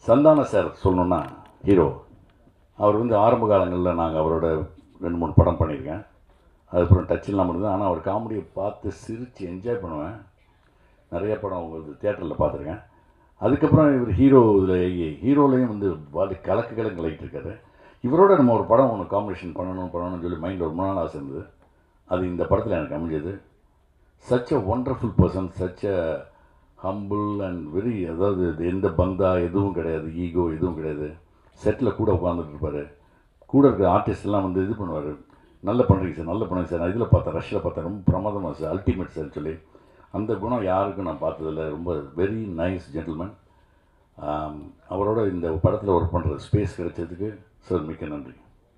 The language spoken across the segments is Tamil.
சந்தான சார் சொல்லணுன்னா ஹீரோ அவர் வந்து ஆரம்ப காலங்களில் நாங்கள் அவரோட ரெண்டு மூணு படம் பண்ணியிருக்கேன் அதுக்கப்புறம் டச் இல்லாமல் இருந்தது ஆனால் அவர் காமெடியை பார்த்து சிரித்து என்ஜாய் பண்ணுவேன் நிறைய படம் உங்களுக்கு தியேட்டரில் பார்த்துருக்கேன் அதுக்கப்புறம் இவர் ஹீரோ இதில் ஹீரோலையும் வந்து வாடி கலக்கு கலக்கு கலக்கிட்டு இருக்காரு இவரோட நம்ம ஒரு படம் ஒன்று காம்பினேஷன் பண்ணணும் பண்ணணும்னு சொல்லி மைண்டில் ஒரு மூணு நாள் ஆசை இருந்தது அது இந்த படத்தில் எனக்கு அமைஞ்சது such a wonderful person such a humble and very அதாவது இது எந்த பந்தா எதுவும் கிடையாது ஈகோ எதுவும் கிடையாது செட்டில் கூட உட்காந்துட்டு இருப்பார் கூட இருக்கிற ஆர்டிஸ்ட் எல்லாம் வந்து இது பண்ணுவார் நல்ல பண்ணுறீங்க சார் நல்ல பண்ணுங்க சார் நான் இதில் பார்த்தேன் ரஷ்யில் பார்த்தேன் ரொம்ப பிரமாதமாக சார் அல்டிமேட் சார் சொல்லி அந்த குணம் யாருக்கும் நான் பார்த்ததில்ல ரொம்ப வெரி நைஸ் ஜென்டில்மேன் அவரோட இந்த படத்தில் ஒர்க் பண்ணுற ஸ்பேஸ் கிடைச்சதுக்கு சார் மிக்க நன்றி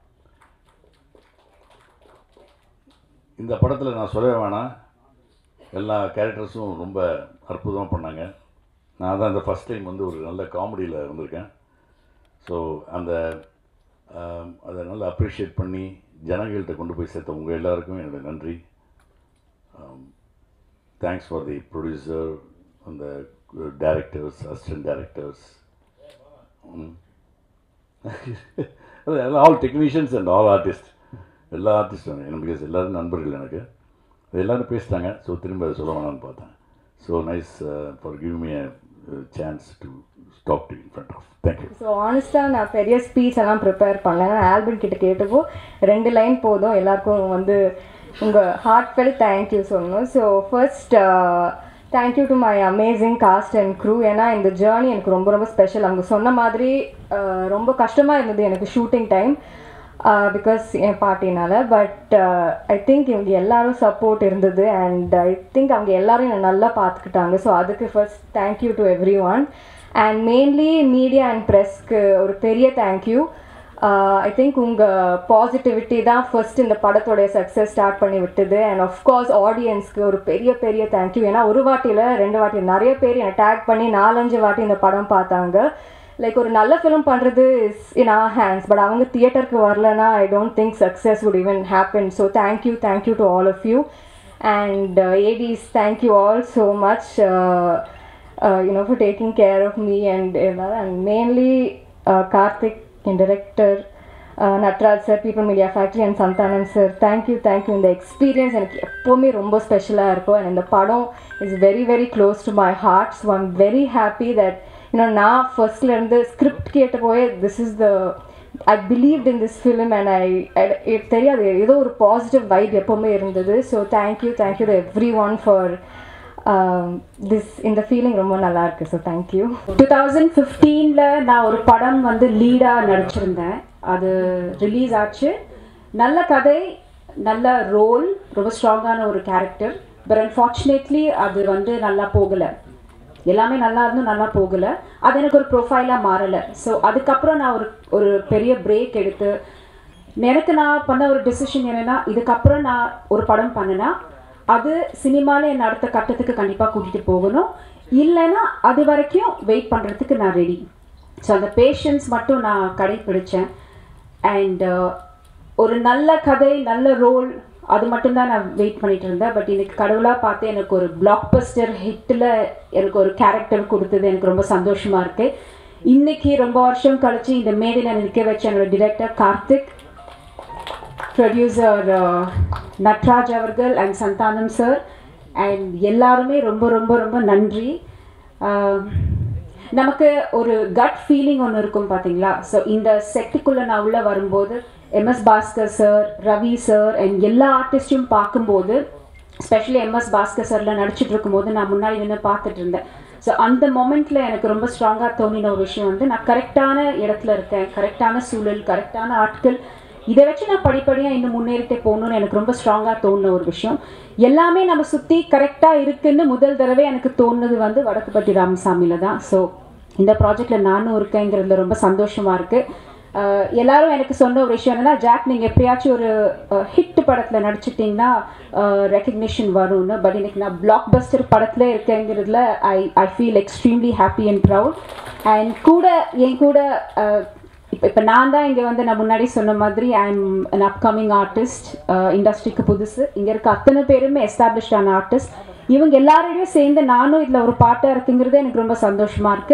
இந்த படத்தில் நான் சொல்லவே வேணாம் எல்லா கேரக்டர்ஸும் ரொம்ப அற்புதமாக பண்ணாங்க நான் தான் இந்த ஃபஸ்ட் டைம் வந்து ஒரு நல்ல காமெடியில் வந்திருக்கேன் ஸோ அந்த ஆம், அதை நல்லா அப்ரிஷியேட் பண்ணி ஜனங்கள்கிட்ட கொண்டு போய் சேர்த்த உங்கள் எல்லாருக்கும் என்னோட நன்றி தேங்க்ஸ் ஃபார் தி ப்ரொடியூசர் அந்த டேரக்டர்ஸ் அசிஸ்டன்ட் டேரக்டர்ஸ் அது all technicians and all artist எல்லா ஆர்டிஸ்டும் எனக்கு பிகாஸ் எல்லோரும் நண்பர்கள் எனக்கு அது எல்லாரும் பேசிட்டாங்க ஸோ திரும்ப அதை சொல்ல வேணாம்னு பார்த்தேன் so nice for give me a chance to talk to in front of thank you so ஆனஸ்ட்டாக நான் பெரிய ஸ்பீச் எல்லாம் ப்ரிப்பேர் பண்ணல நான் ஆல்பம் கிட்ட கேட்டப்போ ரெண்டு லைன் போதும் எல்லாருக்கும் வந்து உங்கள் ஹார்ட் ஃபெல் தேங்க்யூ சொல்லணும் so first thank you to my amazing cast and crew ஏன்னா இந்த ஜேர்னி எனக்கு ரொம்ப ரொம்ப ஸ்பெஷல் அவங்க சொன்ன மாதிரி uh, ரொம்ப கஷ்டமாக இருந்தது எனக்கு ஷூட்டிங் டைம் பிகாஸ் என் பாட்டினால பட் ஐ திங்க் இவங்க எல்லாரும் சப்போர்ட் இருந்தது அண்ட் ஐ திங்க் அவங்க எல்லாரும் என்னை நல்லா பார்த்துக்கிட்டாங்க ஸோ அதுக்கு first thank you to everyone and mainly media and ப்ரெஸ்க்கு ஒரு பெரிய தேங்க்யூ ஐ திங்க் உங்கள் பாசிட்டிவிட்டி தான் ஃபர்ஸ்ட் இந்த படத்தோடைய சக்ஸஸ் ஸ்டார்ட் பண்ணி விட்டது அண்ட் ஆஃப்கோர்ஸ் ஆடியன்ஸ்க்கு ஒரு பெரிய பெரிய தேங்க்யூ ஏன்னா ஒரு வாட்டியில் ரெண்டு வாட்டி நிறைய பேர் என்னை டேக் பண்ணி நாலஞ்சு வாட்டி இந்த படம் பார்த்தாங்க லைக் ஒரு நல்ல ஃபிலிம் பண்ணுறது is in our hands but அவங்க தியேட்டருக்கு வரலனா I don't think success would even happen so thank you thank you to all of you and ADs thank you all so much you know for taking care of me and எல்லாரும் and mainly uh, Karthik என் director uh, Natraj sir people media factory and Santhanam sir thank you thank you இந்த எக்ஸ்பீரியன்ஸ் எனக்கு எப்போவுமே ரொம்ப ஸ்பெஷலாக இருக்கும் அண்ட் இந்த படம் is very very close to my heart so I'm very happy that இன்னும் நான் ஃபர்ஸ்ட்லேருந்து ஸ்கிரிப்ட் கேட்ட போய் this is the I believed in this film and I தெரியாது ஏதோ ஒரு பாசிட்டிவ் வைப் எப்போவுமே இருந்தது so thank you thank you to everyone for this இந்த ஃபீலிங் ரொம்ப நல்லா இருக்கு ஸோ தேங்க்யூ டூ தௌசண்ட் ஃபிஃப்டீனில் நான் ஒரு படம் வந்து லீடாக நடிச்சிருந்தேன் அது ரிலீஸ் ஆச்சு நல்ல கதை நல்ல ரோல் ரொம்ப ஸ்ட்ராங்கான ஒரு கேரக்டர் பட் அன்ஃபார்ச்சுனேட்லி அது வந்து நல்லா போகலை எல்லாமே நல்லா இருந்தும் நல்லா போகலை அது எனக்கு ஒரு ப்ரொஃபைலாக மாறலை ஸோ அதுக்கப்புறம் நான் ஒரு ஒரு பெரிய பிரேக் எடுத்து எனக்கு நான் பண்ண ஒரு டெசிஷன் என்னென்னா இதுக்கப்புறம் நான் ஒரு படம் பண்ணினா அது சினிமாவில் என்னை அடுத்த கட்டத்துக்கு கண்டிப்பாக கூட்டிகிட்டு போகணும் இல்லைன்னா அது வரைக்கும் வெயிட் பண்ணுறதுக்கு நான் ரெடி ஸோ அந்த பேஷன்ஸ் மட்டும் நான் கடைப்பிடிச்சேன் அண்ட் ஒரு நல்ல கதை நல்ல ரோல் அது மட்டும்தான் நான் வெயிட் பண்ணிட்டு இருந்தேன் பட் இன்னைக்கு கடவுளாக பார்த்து எனக்கு ஒரு பிளாக் பஸ்டர் ஹிட்டில் எனக்கு ஒரு கேரக்டர் கொடுத்தது எனக்கு ரொம்ப சந்தோஷமாக இருக்குது இன்னைக்கு ரொம்ப வருஷம் கழிச்சு இந்த மேடையில் நிற்க வச்ச என்னோட டிரெக்டர் கார்த்திக் ப்ரொடியூசர் நட்ராஜ் அவர்கள் அண்ட் சந்தானம் சார் அண்ட் எல்லாருமே ரொம்ப ரொம்ப ரொம்ப நன்றி அஹ், நமக்கு ஒரு கட் ஃபீலிங் ஒன்று இருக்கும் பார்த்தீங்களா ஸோ இந்த செட்டுக்குள்ளே நான் உள்ளே வரும்போது MS Bhaskar sir Ravi sir and எல்லா ஆர்டிஸ்டையும் பார்க்கும்போது ஸ்பெஷலி எம்எஸ் பாஸ்கர் சாரில் நடிச்சிட்டு இருக்கும்போது நான் முன்னாடி நின்று பார்த்துட்டு இருந்தேன் ஸோ அந்த மொமெண்ட்ல எனக்கு ரொம்ப ஸ்ட்ராங்காக தோணின ஒரு விஷயம் வந்து நான் கரெக்டான இடத்துல இருக்கேன் கரெக்டான சூழல் கரெக்டான ஆட்கள் இதை வச்சு நான் படிப்படியாக இன்னும் முன்னேறிட்டே போகணும்னு எனக்கு ரொம்ப ஸ்ட்ராங்காக தோணுன ஒரு விஷயம் எல்லாமே நம்ம சுற்றி கரெக்டாக இருக்குன்னு முதல் தடவை எனக்கு தோணுனது வந்து வடக்குப்பட்டி ராமசாமியில் தான் ஸோ இந்த ப்ராஜெக்டில் நானும் இருக்கேங்கிறதுல ரொம்ப சந்தோஷமாக இருக்குது அஹ் எல்லாரும் எனக்கு சொன்ன ஒரு விஷயம் என்னன்னா ஜாக் நீங்கள் எப்பயாச்சும் ஒரு ஹிட் படத்தில் நடிச்சிட்டிங்கன்னா ரெக்கக்னிஷன் வரும்னு பட் இன்னைக்கு நான் பிளாக் பஸ்டர் படத்தில் இருக்கேங்கிறதுல I I feel extremely happy and proud and கூட என் கூட இப்போ இப்போ நான் தான் இங்கே வந்து நான் முன்னாடி சொன்ன மாதிரி I am an upcoming artist இண்டஸ்ட்ரிக்கு புதுசு இங்கே இருக்க அத்தனை பேருமே எஸ்டாப்ளிஷ்ட் ஆன ஆர்டிஸ்ட் இவங்க எல்லாரோடையும் சேர்ந்து நானும் இதில் ஒரு பாட்டாக இருக்குங்கிறது எனக்கு ரொம்ப சந்தோஷமாக இருக்குது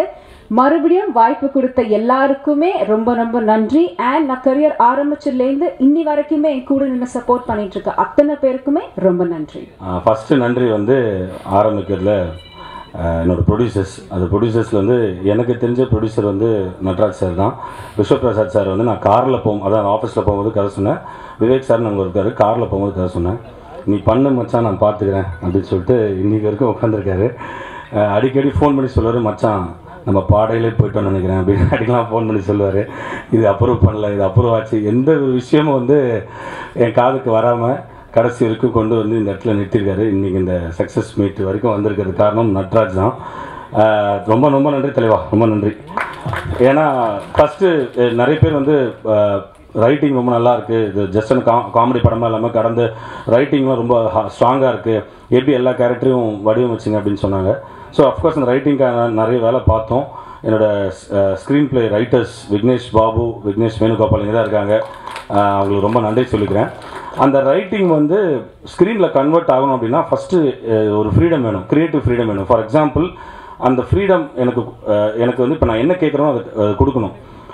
மறுபடியும் வாய்ப்பு கொடுத்த எல்லாருக்குமே ரொம்ப ரொம்ப நன்றி அண்ட் நான் கரியர் ஆரம்பிச்சதுலேருந்து இன்னி வரைக்குமே என் கூட நின்று சப்போர்ட் பண்ணிட்டு இருக்க அத்தனை பேருக்குமே ரொம்ப நன்றி ஃபஸ்ட்டு நன்றி வந்து ஆரம்பிக்கிறதுல ஆஹ், என்னோட ப்ரொடியூசர்ஸ் அது ப்ரொடியூசர்ஸில் வந்து எனக்கு தெரிஞ்ச ப்ரொடியூசர் வந்து நட்ராஜ் சார் தான் விஸ்வபிரசாத் சார் வந்து நான் காரில் போகும் அதான் ஆஃபீஸில் போகும்போது கதை சொன்னேன் விவேக் சார் நாங்கள் இருக்காரு காரில் போகும்போது கதை சொன்னேன் நீ பண்ணு மச்சான் நான் பார்த்துக்கிறேன் அப்படின்னு சொல்லிட்டு இன்றைக்கி வரைக்கும் உட்காந்துருக்காரு அடிக்கடி ஃபோன் பண்ணி சொல்லுவார் மச்சான் நம்ம பாடையிலே போயிட்டோம்னு நினைக்கிறேன் அப்படின்னு அடிக்கலாம் ஃபோன் பண்ணி சொல்லுவார் இது அப்ரூவ் பண்ணல இது அப்ரூவ் ஆச்சு எந்த ஒரு விஷயமும் வந்து என் காதுக்கு வராமல் கடைசி வரைக்கும் கொண்டு வந்து இந்த இடத்துல நிறுத்திருக்காரு இன்றைக்கி இந்த சக்ஸஸ் மீட் வரைக்கும் வந்திருக்கிறது காரணம் நட்ராஜ் தான் ஆஹ் ரொம்ப ரொம்ப நன்றி தலைவா ரொம்ப நன்றி ஏன்னா ஃபஸ்ட்டு நிறைய பேர் வந்து ரைட்டிங் ரொம்ப நல்லா இருக்குது இது ஜஸ்ட் கா காமெடி படமாக இல்லாமல் கடந்த ரைட்டிங்லாம் ரொம்ப ஸ்ட்ராங்காக இருக்குது எப்படி எல்லா கேரக்டரையும் வடிவமைச்சிங்க அப்படின்னு சொன்னாங்க ஸோ அஃப்கோர்ஸ் அந்த ரைட்டிங்காக நிறைய வேலை பார்த்தோம் என்னோட screenplay writers Vignesh Babu Vignesh Venugopal இங்கே தான் இருக்காங்க ஆஹ் அவங்களுக்கு ரொம்ப நன்றி சொல்லிக்கிறேன் அந்த ரைட்டிங் வந்து ஸ்க்ரீனில் கன்வெர்ட் ஆகணும் அப்படின்னா ஃபஸ்ட்டு ஒரு ஃப்ரீடம் வேணும் க்ரியேட்டிவ் ஃப்ரீடம் வேணும் ஃபார் எக்ஸாம்பிள் அந்த ஃப்ரீடம் எனக்கு அஹ், எனக்கு வந்து இப்போ நான் என்ன கேட்குறேனோ அதை அஹ், கொடுக்கணும்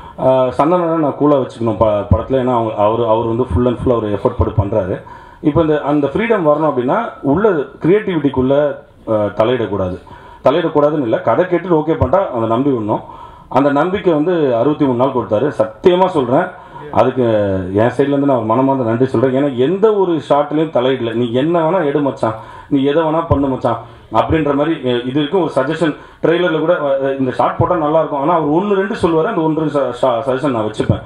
சந்தனனை நான் கூலாக வச்சுக்கணும் ப படத்தில் ஏன்னா அவங்க அவர் அவர் வந்து ஃபுல் அண்ட் ஃபுல் அவர் எஃபர்ட் போட்டு பண்ணுறாரு இப்போ இந்த அந்த ஃப்ரீடம் வரணும் அப்படின்னா உள்ள க்ரியேட்டிவிட்டிக்குள்ளே தலையிடக்கூடாது தலையிடக்கூடாதுன்னு இல்லை கதை கேட்டுட்டு ஓகே பண்ணிட்டா அந்த நம்பி விடணும் அந்த நம்பிக்கை வந்து அறுபத்தி மூணு நாள் கொடுத்தாரு சத்தியமாக சொல்கிறேன் அதுக்கு என் சைட்லேருந்து நான் மனமார்ந்த நன்றி சொல்கிறேன் ஏன்னா எந்த ஒரு ஷார்ட்லேயும் தலையிடல நீ என்ன வேணால் எடு மச்சான் நீ எதை வேணால் பண்ணு மச்சான் அப்படின்ற மாதிரி அஹ், இது வரைக்கும் ஒரு சஜஷன் ட்ரெய்லரில் கூட அஹ், இந்த ஷார்ட் போட்டால் நல்லாயிருக்கும் ஆனால் அவர் ஒன்று ரெண்டு சொல்லுவார் அந்த ஒன்று சஜஷன் நான் வச்சுப்பேன்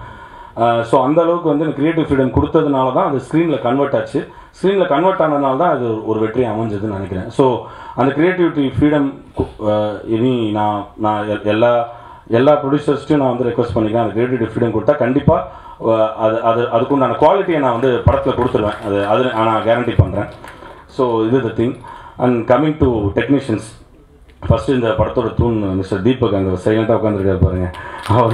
ஸோ அந்த அளவுக்கு வந்து எனக்கு கிரியேட்டிவ் ஃப்ரீடம் கொடுத்ததுனால தான் அது ஸ்க்ரீனில் கன்வெர்ட் ஆச்சு ஸ்க்ரீனில் கன்வெர்ட் ஆனதுனால தான் அது ஒரு வெற்றி அமைஞ்சதுன்னு நினைக்கிறேன் ஸோ அந்த கிரியேட்டிவிட்டி ஃப்ரீடம் இனி நான் நான் எ- எல்லா எல்லா ப்ரொடியூசர்ஸ்ட்டையும் நான் வந்து ரெக்வஸ்ட் பண்ணிக்கிறேன் அந்த கிரியேட்டிவிட்டி ஃப்ரீடம் கொடுத்தா கண்டிப்பாக அது அது அதுக்குண்டான குவாலிட்டியை நான் வந்து படத்தில் கொடுத்துருவேன் அது அது நான் கேரண்டி பண்ணுறேன் ஸோ இது the thing and coming to technicians first இந்த படத்தோட தூண் மிஸ்டர் தீபக் அங்கே சைலண்ட்டாக உட்காந்துருக்காரு பாருங்க அவர்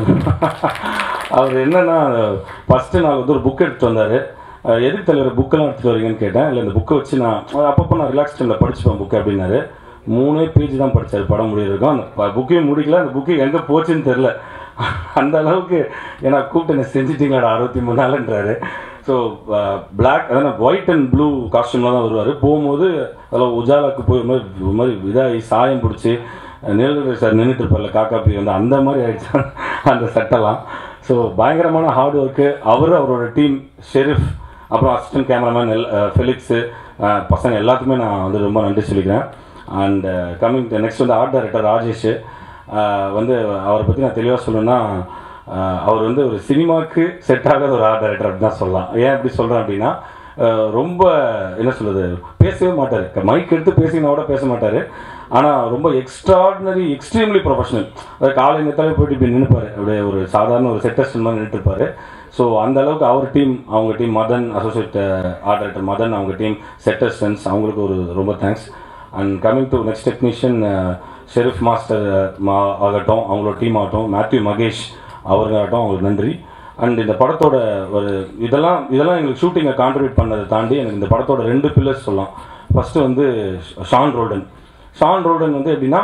அவர் என்னன்னா ஃபஸ்ட்டு நான் வந்து ஒரு புக் எடுத்துட்டு வந்தார் எதுக்கு தலைவர் புக்கெல்லாம் எடுத்துட்டு வரீங்கன்னு கேட்டேன் இல்லை இந்த புக்கை வச்சு நான் அப்பப்போ நான் ரிலாக்ஸ் டைமில் படிச்சுப்பேன் புக்கு அப்படின்னாரு மூணே பேஜ் தான் படித்தார் படம் முடியிருக்கும் அந்த புக்கையும் முடிக்கல அந்த புக்கு எங்கே போச்சுன்னு தெரில அந்த அளவுக்கு ஏன்னா கூப்பிட்டு என்ன செஞ்சிட்டீங்களாடா அறுபத்தி மூணு நாளுன்றாரு ஸோ பிளாக் அதான் ஒயிட் அண்ட் ப்ளூ காஸ்டியூமில் தான் வருவார் போகும்போது அதில் உஜாலாக்கு போய் ஒரு மாதிரி ஒரு மாதிரி இதாகி சாயம் பிடிச்சி நிலநிலை சார் நின்றுட்டு இருப்பார்ல காக்கா பி வந்து அந்த மாதிரி ஆயிடுச்சு அந்த சட்டெல்லாம் ஸோ பயங்கரமான ஹார்ட் ஒர்க்கு அவர் அவரோட டீம் ஷெரீஃப் அப்புறம் அசிஸ்டன்ட் கேமராமேன் எல் ஃபெலிக்ஸு பசங்க எல்லாத்துக்குமே நான் வந்து ரொம்ப நன்றி சொல்லிக்கிறேன் அண்ட் கம்மிங் நெக்ஸ்ட் வந்து ஆர்ட் டைரக்டர் ராஜேஷ் ஆஹ் வந்து அவரை பற்றி நான் தெளிவாக சொல்லணும்னா ஆஹ் அவர் வந்து ஒரு சினிமாவுக்கு செட் ஆகாத ஒரு ஆர்ட் டைரக்டர் அப்படின்னு தான் சொல்லலாம் ஏன் அப்படி சொல்கிறேன் அப்படின்னா ஆஹ் ரொம்ப என்ன சொல்கிறது பேசவே மாட்டார் மைக் எடுத்து பேசினா கூட பேச மாட்டார் ஆனால் ரொம்ப எக்ஸ்ட்ராடினரி எக்ஸ்ட்ரீம்லி ப்ரொஃபஷனல் அதாவது காலை நேரத்தாலே போயிட்டு இப்படி நின்றுப்பார் அப்படியே ஒரு சாதாரண ஒரு செட்டஸ்டன் மாதிரி நின்றுட்டு இருப்பாரு ஸோ அந்த அளவுக்கு அவர் டீம் அவங்க team Madan associate art director Madan அவங்க டீம் செட்டஸ்டன்ஸ் அவங்களுக்கு ஒரு ரொம்ப thanks and coming to next technician Sharif master மா ஆகட்டும் அவங்களோட டீம் ஆகட்டும் மேத்யூ மகேஷ் அவர்களாகட்டும் அவங்களுக்கு நன்றி அண்ட் இந்த படத்தோட ஒரு இதெல்லாம் இதெல்லாம் எங்களுக்கு ஷூட்டிங்கை கான்ட்ரிபியூட் பண்ணதை தாண்டி எனக்கு இந்த படத்தோட ரெண்டு பில்லர்ஸ் சொல்லலாம் ஃபஸ்ட்டு வந்து ஷான் ரோடன் ஷான் ரோடன் வந்து எப்படின்னா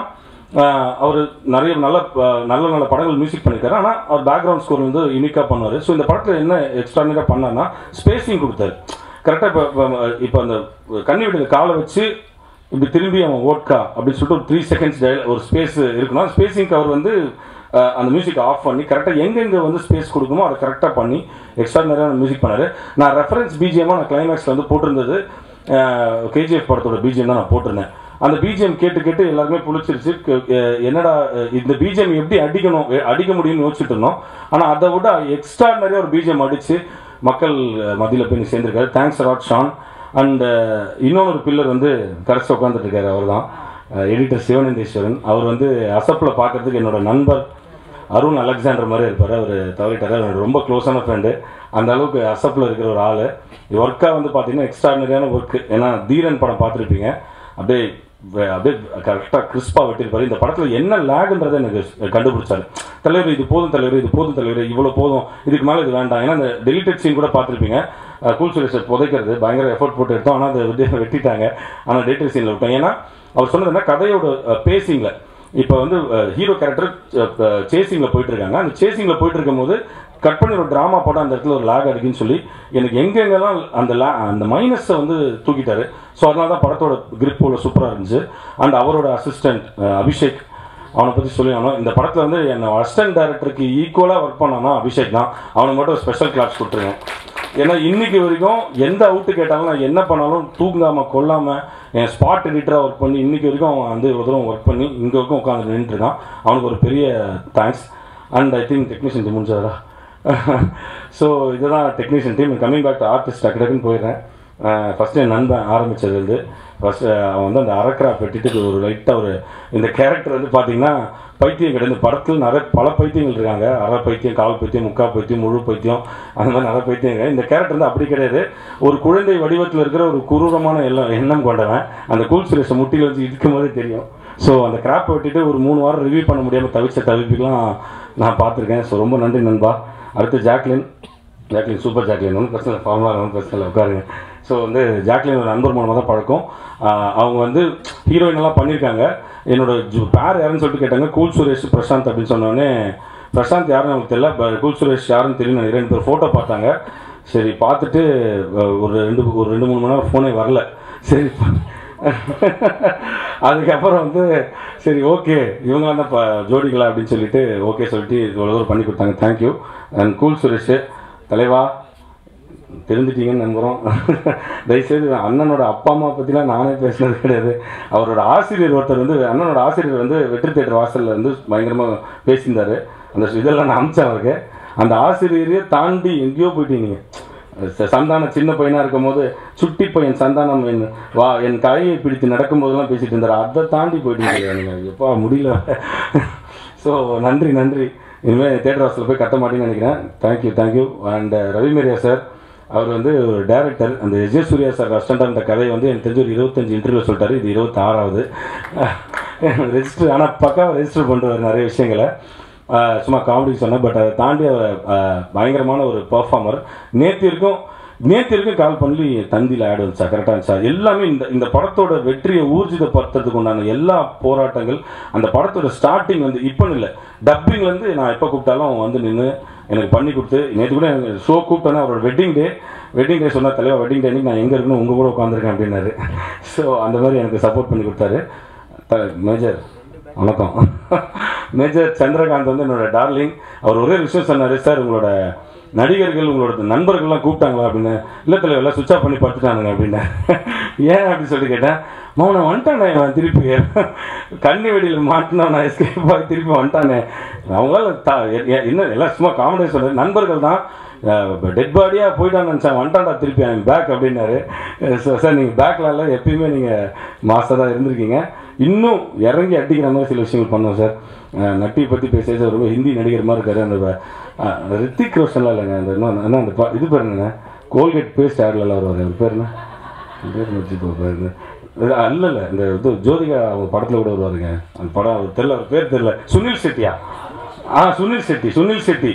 அவர் நிறைய நல்ல அஹ், நல்ல நல்ல படங்கள் மியூசிக் பண்ணியிருக்காரு ஆனால் அவர் பேக்ரவுண்ட் ஸ்கோர் வந்து யூனிக்காக பண்ணுவார் ஸோ இந்த படத்தில் என்ன எக்ஸ்ட்ரானராக பண்ணார்னா ஸ்பேசிங் கொடுத்தாரு கரெக்டாக இப்போ இப்போ அந்த கண்ணி வீட்டுக்கு காலை வச்சு இப்படி திரும்பி அவன் ஓட்கா அப்படின்னு சொல்லிட்டு ஒரு த்ரீ செகண்ட்ஸ் ஒரு ஸ்பேஸ் இருக்கணும் ஸ்பேசிங்க்கு அவர் வந்து அஹ், அந்த மியூசிக் ஆஃப் பண்ணி கரெக்டாக எங்கெங்கே வந்து ஸ்பேஸ் கொடுக்குமோ அதை கரெக்டாக பண்ணி எக்ஸ்ட்ரா நிறைய மியூசிக் பண்ணார் நான் ரெஃபரன்ஸ் பிஜிஎம்மாக நான் கிளைமேக்ஸில் வந்து போட்டிருந்தது கேஜிஎஃப் படத்தோட பிஜிஎம் தான் நான் போட்டிருந்தேன் அந்த பிஜிஎம் கேட்டு கேட்டு எல்லாருமே புளிச்சிருச்சு க- அஹ், என்னடா அஹ், இந்த பிஜிஎம் எப்படி அடிக்கணும் எ- அடிக்க முடியும்னு யோசிச்சுட்டு இருந்தோம் ஆனால் அதை விட எக்ஸ்ட்ரா நிறைய ஒரு பிஜிஎம் அடித்து மக்கள் மத்தியில் போய் நீ சேர்ந்துருக்காரு தேங்க்ஸ் அலாட் ஷான் அண்ட் இன்னொரு பில்லர் வந்து கடைசி உட்காந்துட்டு இருக்காரு அவர் தான் எடிட்டர் சிவனந்தேஸ்வரன் அவர் வந்து அசப்பில் பார்க்கறதுக்கு என்னோட நண்பர் அருண் அலெக்சாண்டர் மாதிரி இருப்பார் அவர் தவறிட்டார் அவர் ரொம்ப க்ளோஸான ஃப்ரெண்டு அந்த அளவுக்கு அசப்பில் இருக்கிற ஒரு ஆள் ஒர்க்காக வந்து பார்த்தீங்கன்னா எக்ஸ்ட்ராடினரியான ஒர்க்கு ஏன்னா தீரன் படம் பார்த்துருப்பீங்க அப்படியே வே- அப்படியே கரெக்டாக கிறிஸ்பாக வெட்டியிருப்பாரு இந்த படத்தில் என்ன லேகுன்றதை எனக்கு கண்டுபிடிச்சாரு தலைவர் இது போதும் தலைவர் இது போதும் தலைவர் இவ்வளோ போதும் இதுக்கு மேலே இது வேண்டாம் ஏன்னா அந்த டெலிட்டட் சீன் கூட பார்த்துருப்பீங்க கூல் சுரேஷர் புதைக்கிறது பயங்கர எஃபோர்ட் போட்டு எடுத்தோம் ஆனால் அதை வந்து வெட்டிட்டாங்க ஆனால் டெலிட்டட் சீனில் விட்டோம் ஏன்னா அவர் சொன்னது என்ன கதையோட பேசிங்கில் இப்போ வந்து ஹீரோ கேரக்டர் சேசிங்கில் போயிட்டு இருக்காங்க அந்த சேசிங்கில் போயிட்டு இருக்கும்போது கட் பண்ணி ஒரு ட்ராமா போட்டால் அந்த இடத்துல ஒரு லேக் அடிக்குன்னு சொல்லி எனக்கு எங்கெங்கெல்லாம் அந்த லே அந்த மைனஸை வந்து தூக்கிட்டாரு ஸோ அதனால தான் படத்தோட கிரிப் அவ்வளோ சூப்பராக இருந்துச்சு அண்ட் அவரோட அசிஸ்டன்ட் அபிஷேக் அவனை பற்றி சொல்லி ஆகணும் இந்த படத்தில் வந்து என்ன அசிஸ்டன்ட் டைரக்டருக்கு ஈக்குவலாக ஒர்க் பண்ணானா அபிஷேக் தான் அவனுக்கு மட்டும் ஒரு ஸ்பெஷல் கிளாஸ் கொடுத்துருங்க ஏன்னா இன்னைக்கு வரைக்கும் எந்த அவுட்டு கேட்டாலும் நான் என்ன பண்ணாலும் தூங்காமல் கொல்லாமல் என் ஸ்பாட் எடிட்டராக ஒர்க் பண்ணி இன்னைக்கு வரைக்கும் அவன் வந்து ஒரு தூரம் ஒர்க் பண்ணி இங்கே வரைக்கும் உட்காந்து நின்றுருக்கான் அவனுக்கு ஒரு பெரிய thanks and I think technician team முடிஞ்சதா ஸோ இதுதான் technician team coming back to artist டக்கு டக்குன்னு போயிடுறேன் ஃபஸ்ட்டு என் நண்பன் ஆரம்பித்ததுலேருந்து ஃபஸ்ட்டு அவன் வந்து அந்த அரக்கரா பெட்டிட்டு ஒரு லைட்டாக ஒரு இந்த கேரக்டர் வந்து பார்த்தீங்கன்னா பைத்தியம் கிடையாது இந்த படத்தில் நிறைய பல பைத்தியங்கள் இருக்காங்க அரை பைத்தியம் கால் பைத்தியம் முக்கா பைத்தியம் முழு பைத்தியம் அந்த மாதிரி நிறைய பைத்தியம் இருக்காங்க இந்த கேரக்டர் வந்து அப்படி கிடையாது ஒரு குழந்தை வடிவத்தில் இருக்கிற ஒரு குரூரமான எல்லாம் எண்ணம் கொண்டவன் அந்த கூல் சுரேஷை முட்டியில் வச்சு இருக்கும் போதே தெரியும் ஸோ அந்த கிராப்பை விட்டுட்டு ஒரு மூணு வாரம் ரிவ்யூ பண்ண முடியாமல் தவிச்ச தவிப்புக்கெலாம் நான் பார்த்துருக்கேன் ஸோ ரொம்ப நன்றி நண்பா அடுத்து ஜாக்லின் ஜாக்லின் சூப்பர் ஜாக்லின் ஒன்றும் பிரச்சனை இல்லை ஃபார்முலா ஒன்றும் பிரச்சனை இல்லை உட்காருங்க ஸோ வந்து ஜாக்லின் ஒரு நண்பர் மூலமாக தான் பழக்கம் ஆஹ் அவங்க வந்து ஹீரோயின் எல்லாம் பண்ணியிருக்காங்க என்னோட ஜு பேர் யாருன்னு சொல்லிட்டு கேட்டாங்க கூல் சுரேஷ் பிரசாந்த் அப்படின்னு சொன்னோடனே பிரசாந்த் யாருன்னு நமக்கு தெரியல ப- கூல் சுரேஷ் யாருன்னு தெரியும் நினைக்கிறேன். ரெண்டு பேர் ஃபோட்டோ பார்த்தாங்க சரி பார்த்துட்டு அஹ், ஒரு ரெண்டு ஒரு ரெண்டு மூணு மணி நேரம் ஃபோனே வரல சரி அதுக்கப்புறம் வந்து சரி ஓகே இவங்களாம் தான் இப்போ ஜோடிகளா அப்படின்னு சொல்லிட்டு ஓகே சொல்லிட்டு இவ்வளோ தூரம் பண்ணி கொடுத்தாங்க தேங்க்யூ அண்ட் கூல் சுரேஷ் தலைவா தெரிஞ்சிட்டீங்கன்னு நம்புகிறோம் தயவுசெய்து அண்ணனோட அப்பா அம்மா பற்றிலாம் நானே பேசினது கிடையாது அவரோட ஆசிரியர் ஒருத்தர் வந்து அண்ணனோட ஆசிரியர் வந்து வெற்றி தேட்டர் வாசலில் வந்து பயங்கரமாக பேசியிருந்தார் அந்த இதெல்லாம் நான் அமிச்சேன் அவருக்கு அந்த ஆசிரியரையே தாண்டி எங்கேயோ போயிட்டீங்க ச- சந்தானம் சின்ன பையனாக இருக்கும்போது சுட்டி பையன் சந்தானம் என் வா என் கையை பிடித்து நடக்கும்போதெல்லாம் பேசிட்டு இருந்தார் அதை தாண்டி போயிட்டீங்க எனக்கு எப்பா முடியல ஸோ நன்றி நன்றி இனிமேல் தேட்டர் ஹாஸ்டலில் போய் கத்த மாட்டேன்னு நினைக்கிறேன் thank you thank you and Ravi Mariya sir அவர் வந்து ஒரு டேரக்டர் அந்த விஜய் சூர்யா சார் அஸ்டண்டாக அந்த கதையை வந்து எனக்கு தெரிஞ்ச ஒரு இருபத்தஞ்சு இன்டர்வியூ சொல்லிட்டாரு இது இருபத்தாறாவது ரெஜிஸ்டர் ஆனால் பக்காவாக ரெஜிஸ்டர் பண்ணுறாரு நிறைய விஷயங்களை ஆஹ் சும்மா காமெடி சொன்னேன் பட் அதை தாண்டி அவர் ஆஹ் பயங்கரமான ஒரு பெர்ஃபார்மர் நேற்று இருக்கும் நேற்று வரைக்கும் கால் பண்ணி தந்தியில் ஆட் வந்துச்சா கரெக்டாக இருந்துச்சா எல்லாமே இந்த இந்த படத்தோட வெற்றியை ஊர்ஜிதப்படுத்துறதுக்கு உண்டான எல்லா போராட்டங்கள் அந்த படத்தோட ஸ்டார்டிங் வந்து இப்போ இல்லை டப்பிங்லேருந்து நான் எப்போ கூப்பிட்டாலும் வந்து நின்று எனக்கு பண்ணி கொடுத்து நேற்று கூட எனக்கு ஷோ கூப்பிட்டேன்னா அவரோட வெட்டிங் டே வெட்டிங் டே சொன்ன தலைவர் வெட்டிங் டே நான் எங்கே இருக்கணும் உங்கள் கூட உட்காந்துருக்கேன் அப்படின்னாரு ஸோ அந்த மாதிரி எனக்கு சப்போர்ட் பண்ணி கொடுத்தாரு த- மேஜர் வணக்கம் மேஜர் சந்திரகாந்த் வந்து என்னோட டார்லிங் அவர் ஒரே விஷயம் சொன்னார் சார் உங்களோட நடிகர்கள் உங்களோட நண்பர்கள்லாம் கூப்பிட்டாங்களா அப்படின்னு இல்லை தலைவர் எல்லாம் சுவிச் ஆஃப் பண்ணி பார்த்துட்டானுங்க அப்படின்னு ஏன் அப்படின்னு சொல்லி கேட்டேன் மௌன வந்துட்டானே அவன் திருப்பி கண்ணி வெடியில் மாட்டினான் நான் எஸ்கேப் ஆகி திருப்பி வந்துட்டானே அவங்களால தா எ- எ- என்ன எல்லாம் சும்மா காமெடி சொல்கிறேன் நண்பர்கள் தான் டெட் பாடியாக போயிட்டான்னு நினச்சேன் வந்துட்டான்டா திருப்பி ஐம் பேக் அப்படின்னாரு ஸோ சார் நீங்கள் பேக்கில் எல்லாம் எப்பயுமே நீங்கள் மாசாக தான் இருந்திருக்கீங்க இன்னும் இறங்கி அடிக்கிற மாதிரி சில விஷயங்கள் பண்ணோம் சார் அஹ் நட்டி பற்றி பேச சார் ரொம்ப ஹிந்தி நடிகர் மாதிரி இருக்காரு அந்த அஹ், ரித்திக் ரோஷன்லாம் இல்லைங்க அந்த இன்னும் என்ன அந்த ப- இது பேர் என்னங்க கோல்கேட் பேஸ்ட் ஆட்லலாம் வருவார் அவர் பேர் என்ன அவர் பேர் வச்சுக்கோ பேருங்க இல்ல இல்ல இந்த இது ஜோதிகா அவங்க படத்துல கூட வருவாருங்க அந்த படம் அவர் தெரியல அவர் பேர் தெரியல சுனில் செட்டியா ஆ சுனில் செட்டி சுனில் செட்டி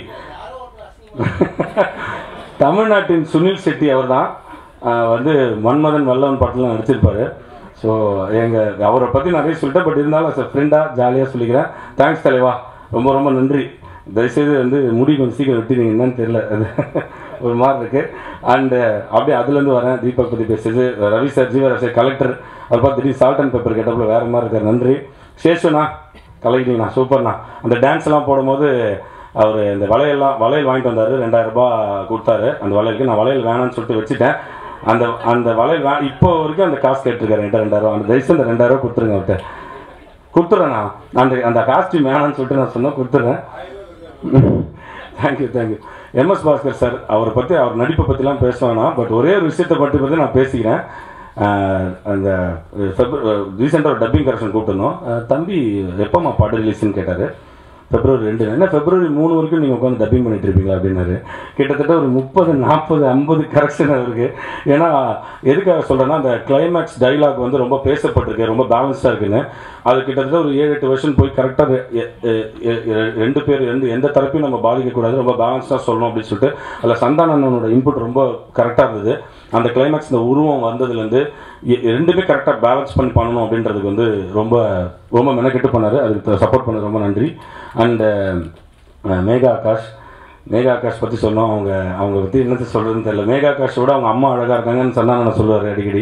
தமிழ்நாட்டின் சுனில் செட்டி அவர் தான் வந்து மன்மதன் வல்லவன் படத்தில் நடிச்சிருப்பாரு ஸோ எங்கள் அவரை பற்றி நிறைய சொல்லிட்டேன் பட் இருந்தாலும் as a ஃப்ரெண்டாக ஜாலியாக சொல்லிக்கிறேன் தேங்க்ஸ் தலைவா ரொம்ப ரொம்ப நன்றி தயவுசெய்து வந்து முடி கொஞ்சம் சீக்கிரம் வெட்டினீங்க என்னன்னு தெரியல அது ஒரு மாதிரி இருக்கு அண்டு அப்படியே அதுலேருந்து வரேன் தீபக் பற்றி பேசுறது Ravi sir Jeevaraj sir collector அவர் பார்த்து திடீர் சால்ட் அண்ட் பேப்பர் கேட்டப்பில் வேறு மாதிரி இருக்கார் நன்றி சேஷனா கலக்கிட்டீங்கண்ணா சூப்பர்ண்ணா அந்த டான்ஸ் எல்லாம் போடும்போது அவர் இந்த வளையல்லாம் வளையல் வாங்கிட்டு வந்தார் ரெண்டாயிரம் ரூபாய் கொடுத்தாரு அந்த வளையலுக்கு நான் வளையல் வேணாம்னு சொல்லிட்டு வச்சுட்டேன் அந்த அந்த வளையல் வே இப்போ வரைக்கும் அந்த காசு கேட்டிருக்காரு என்கிட்ட ரெண்டாயிரம் ரூபா அந்த தயவுசெய்து அந்த ரெண்டாயிரம் ரூபா கொடுத்துருங்க அவர்கிட்ட கொடுத்துட்றேன் நான் அந்த அந்த காஸ்டியூம் வேணாம்னு சொல்லிட்டு நான் சொன்னேன் கொடுத்துட்றேன் thank you thank you MS Bhaskar sir அவரை பற்றி அவர் நடிப்பை பற்றிலாம் பேச வேணாம் பட் ஒரே ஒரு விஷயத்தை பற்றி பற்றி நான் பேசிக்கிறேன் ஆஹ் அந்த ரீசெண்டாக ஒரு டப்பிங் கரெக்ஷன் கூப்பிட்டுருந்தோம் ஆஹ் தம்பி எப்போம்மா படம் ரிலீஸ்னு கேட்டார் பிப்ரவரி ரெண்டு என்ன பிப்ரவரி மூணு வரைக்கும் நீங்கள் உட்காந்து டப்பிங் பண்ணிட்டு இருப்பீங்களா அப்படின்னாரு கிட்டத்தட்ட ஒரு முப்பது நாற்பது ஐம்பது கரெக்ஷன் இருக்கு ஏன்னா எதுக்காக சொல்கிறேன்னா அந்த கிளைமேக்ஸ் டைலாக் வந்து ரொம்ப பேசப்பட்டிருக்கு ரொம்ப பேலன்ஸ்டாக இருக்குன்னு அது கிட்டத்தட்ட ஒரு ஏழு எட்டு வருஷன் போய் கரெக்டாக ரெண்டு பேர் ரெண்டு எந்த தரப்பையும் நம்ம பாதிக்கக்கூடாது ரொம்ப பேலன்ஸ்டாக சொல்லணும் அப்படின்னு சொல்லிட்டு அதில் சந்தானனோட இன்புட் ரொம்ப கரெக்டாக இருந்தது அந்த கிளைமேக்ஸ் இந்த உருவம் வந்ததுலேருந்து எ- ரெண்டுமே கரெக்டாக பேலன்ஸ் பண்ணி பண்ணணும் அப்படின்றதுக்கு வந்து ரொம்ப ரொம்ப மெனக்கெட்டு பண்ணார் அதுக்கு சப்போர்ட் பண்ண ரொம்ப நன்றி அண்டு மேகா ஆகாஷ் மேகா ஆகாஷ் பற்றி சொன்னோம் அவங்க அவங்க பற்றி என்னத்தை சொல்கிறதுன்னு தெரியல மேகா ஆகாஷோட அவங்க அம்மா அழகாக இருக்காங்கன்னு சொன்னா நான் சொல்லுவார் அடிக்கடி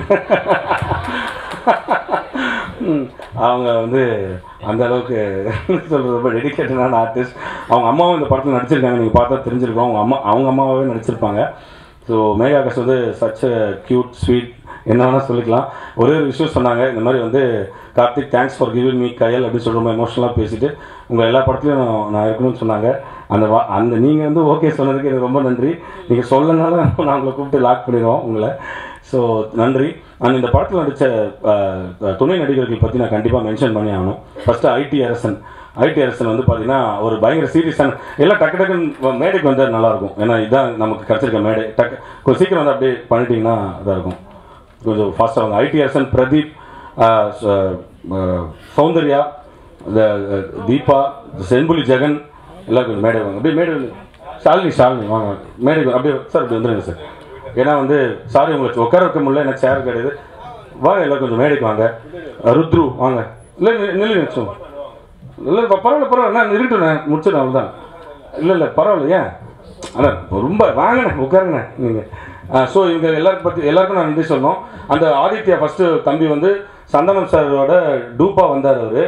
ம், அவங்க வந்து அந்த அளவுக்கு சொல்கிறது ரொம்ப டெடிக்கேட்டடான ஆர்டிஸ்ட் அவங்க அம்மாவும் இந்த படத்தில் நடிச்சிருக்காங்க நீங்கள் பார்த்தா தெரிஞ்சிருக்கோம் அவங்க அம்மா அவங்க அம்மாவே நடிச்சிருப்பாங்க ஸோ மேகா ஆகாஷ் வந்து சச் க்யூட் ஸ்வீட் என்ன வேணால் சொல்லிக்கலாம் ஒரே ஒரு விஷயம் சொன்னாங்க இந்த மாதிரி வந்து Karthik thanks for giving me கையல் அப்படின்னு சொல்லி ரொம்ப எமோஷனலாக பேசிட்டு உங்கள் எல்லா படத்துலையும் நான் நான் இருக்கணும்னு சொன்னாங்க அந்த வா அந்த நீங்கள் வந்து ஓகே சொன்னதுக்கு எனக்கு ரொம்ப நன்றி நீங்கள் சொல்லனால நான் உங்களை கூப்பிட்டு லாக் பண்ணிடுவோம் உங்களை ஸோ நன்றி அண்ட் இந்த படத்தில் நடித்த துணை நடிகர்கள் பற்றி நான் கண்டிப்பாக மென்ஷன் பண்ணி ஆகணும் ஃபஸ்ட்டு ஐடி அரசன் ஐடி அரசன் வந்து பார்த்தீங்கன்னா ஒரு பயங்கர சீரியஸான எல்லாம் டக்கு டக்குன்னு மேடைக்கு வந்தால் நல்லாயிருக்கும் ஏன்னா இதுதான் நமக்கு கிடச்சிருக்க மேடை டக்கு கொஞ்சம் சீக்கிரம் வந்து அப்படியே பண்ணிட்டீங்கன்னா இதாக இருக்கும் கொஞ்சம் ஃபாஸ்ட்டாக வாங்க ஐடி அரசன் பிரதீப் ஆஹ் ச- ஆஹ் சௌந்தர்யா இந்த அஹ், தீபா செம்புலி ஜெகன் எல்லாம் கொஞ்சம் மேடை வாங்க அப்படியே மேடை வந்து ஷாலினி ஷாலினி வாங்க மேடை அப்படியே சார் அப்படி வந்துடுங்க சார் ஏன்னா வந்து சாரி உங்களுக்கு உட்கார வைக்க முடியல எனக்கு சேர் கிடையாது வாங்க எல்லாம் கொஞ்சம் மேடைக்கு வாங்க ருத்ரு வாங்க இல்லை நில்லு நிச்சயம் இல்லை இப்போ பரவாயில்ல பரவாயில்ல நான் இருக்கட்டும் நான் முடிச்சிடும் அவ்வளோதான் இல்லை இல்லை பரவாயில்ல ஏன் அதான் ரொம்ப வாங்கண்ணே உட்காருங்கண்ணே நீங்கள் ஸோ இவங்க எல்லாருக்கும் பற்றி எல்லாருக்கும் நான் நன்றி சொன்னோம் அந்த ஆதித்யா ஃபஸ்ட்டு தம்பி வந்து சந்தனம் சாரோட டூப்பா வந்தார் அவர்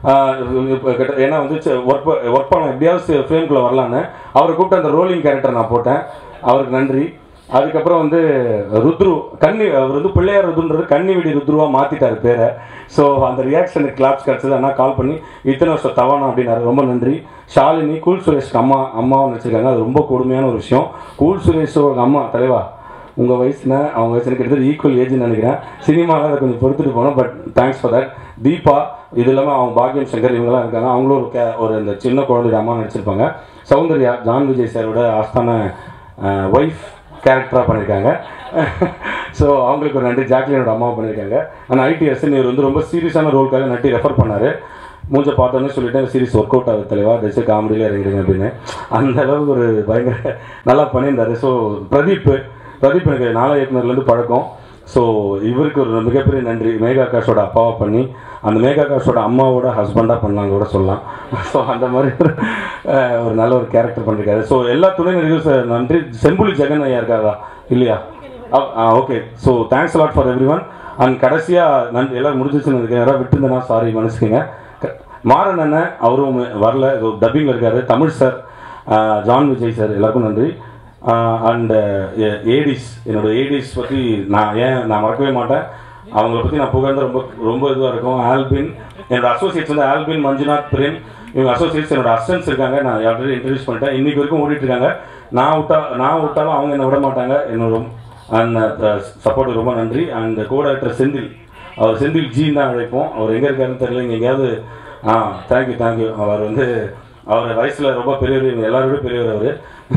ஏன்னா வந்து ஒர்க் ஒர்க் பண்ண எப்படியாவது ஃப்ரேம்குள்ளே வரலான்னு அவரை கூப்பிட்டு அந்த ரோலிங் கேரக்டர் நான் போட்டேன் அவருக்கு நன்றி அதுக்கப்புறம் வந்து ருத்ரு கன்னி அவர் வந்து பிள்ளையார் ருத்ருன்றது கன்னி வெடி ருத்ருவா மாற்றிட்டார் பேரை ஸோ அந்த ரியாக்ஷனுக்கு கிளாப்ஸ் கிடச்சது ஆனால் கால் பண்ணி இத்தனை வருஷம் தவானா அப்படின்னாரு ரொம்ப நன்றி ஷாலினி கூல் சுரேஷ்க்கு அம்மா அம்மாவும் வச்சுருக்காங்க அது ரொம்ப கொடுமையான ஒரு விஷயம் கூல் சுரேஷோட அம்மா தலைவா உங்கள் வயசுனா அவங்க வயசுல கிட்டத்தட்ட ஈக்குவல் ஏஜ்னு நினைக்கிறேன் சினிமாவில் அதை கொஞ்சம் பொறுத்துட்டு போனோம் but thanks for that Deepa இது இல்லாமல் அவங்க பாக்யம் சங்கர் இவங்கெல்லாம் இருக்காங்க அவங்களும் ஒரு கே ஒரு இந்த சின்ன குழந்தைய அம்மா நடிச்சிருப்பாங்க சௌந்தர்யா ஜான் விஜய் சாரோட ஆஸ்தான ஒய்ஃப் கேரக்டராக பண்ணியிருக்காங்க ஸோ அவங்களுக்கு ஒரு நன்றி ஜாக்லினோட அம்மாவை பண்ணியிருக்காங்க ஆனால் ஐடிஎஸ் இவர் வந்து ரொம்ப சீரியஸான ரோல்க்காக நட்டி ரெஃபர் பண்ணார் மூஞ்ச பார்த்தோன்னே சொல்லிட்டேன் சீரிஸ் ஒர்க் அவுட் ஆகுது தலைவா தயவுசெய்து காமெடியில் இறங்கிடுங்க அப்படின்னு அந்த அளவுக்கு ஒரு பயங்கர நல்லா பண்ணியிருந்தாரு ஸோ பிரதீப் பிரதீப் எனக்கு நாளா இயக்குனர்லேருந்து பழக்கம் ஸோ இவருக்கு ஒரு மிகப்பெரிய நன்றி மேகா ஆகாஷோட அப்பாவை பண்ணி அந்த மேகா ஆகாஷோட அம்மாவோட ஹஸ்பண்டாக பண்ணாங்க கூட சொல்லலாம் ஸோ அந்த மாதிரி ஒரு, அஹ், ஒரு நல்ல ஒரு கேரக்டர் பண்ணிருக்காரு ஸோ எல்லா துணை நடிகரும் நன்றி செம்புலி ஜெகன் ஐயா இருக்காதா இல்லையா okay so thanks lot for everyone and கடைசியாக நன்றி எல்லாம் முடிஞ்சிச்சுன்னு நினைக்கிறேன் யாராவது விட்டுருந்தேன்னா சாரி மன்னிச்சுக்கோங்க க- மாறன் அண்ணன் அவரும் வரல டப்பிங்கில் இருக்காரு Tamil sir John Vijay sir எல்லாருக்கும் நன்றி அண்ட் ஏடிஸ் என்னோட ஏடிஸ் பற்றி நான் ஏன் நான் மறக்கவே மாட்டேன் அவங்கள பற்றி நான் புகழ்ந்து ரொம்ப ரொம்ப இதுவாக இருக்கும் ஆல்பின் என்னோட அசோசியேட்ஸ் வந்து ஆல்பின் மஞ்சுநாத் பிரேம் இவங்க அசோசியேட்ஸ் என்னோட அசிஸ்டன்ஸ் இருக்காங்க நான் ஆல்ரெடி இன்ட்ரடியூஸ் பண்ணிட்டேன் இன்னைக்கு வரைக்கும் ஓடிட்டு இருக்காங்க நான் விட்டா நான் விட்டாலும் அவங்க என்னை விட மாட்டாங்க என்னோட அண்ட் சப்போர்ட் ரொம்ப நன்றி அண்ட் கூட ஆக்டர் செந்தில் அவர் செந்தில் ஜின்னு தான் அழைப்போம் அவர் எங்கே இருக்காருன்னு தெரியல இங்கே எங்கேயாவது ஆ தேங்க்யூ தேங்க்யூ அவர் வந்து அவர் வயசில் ரொம்ப பெரியவர் இவங்க எல்லாரோட பெரியவர் அவர்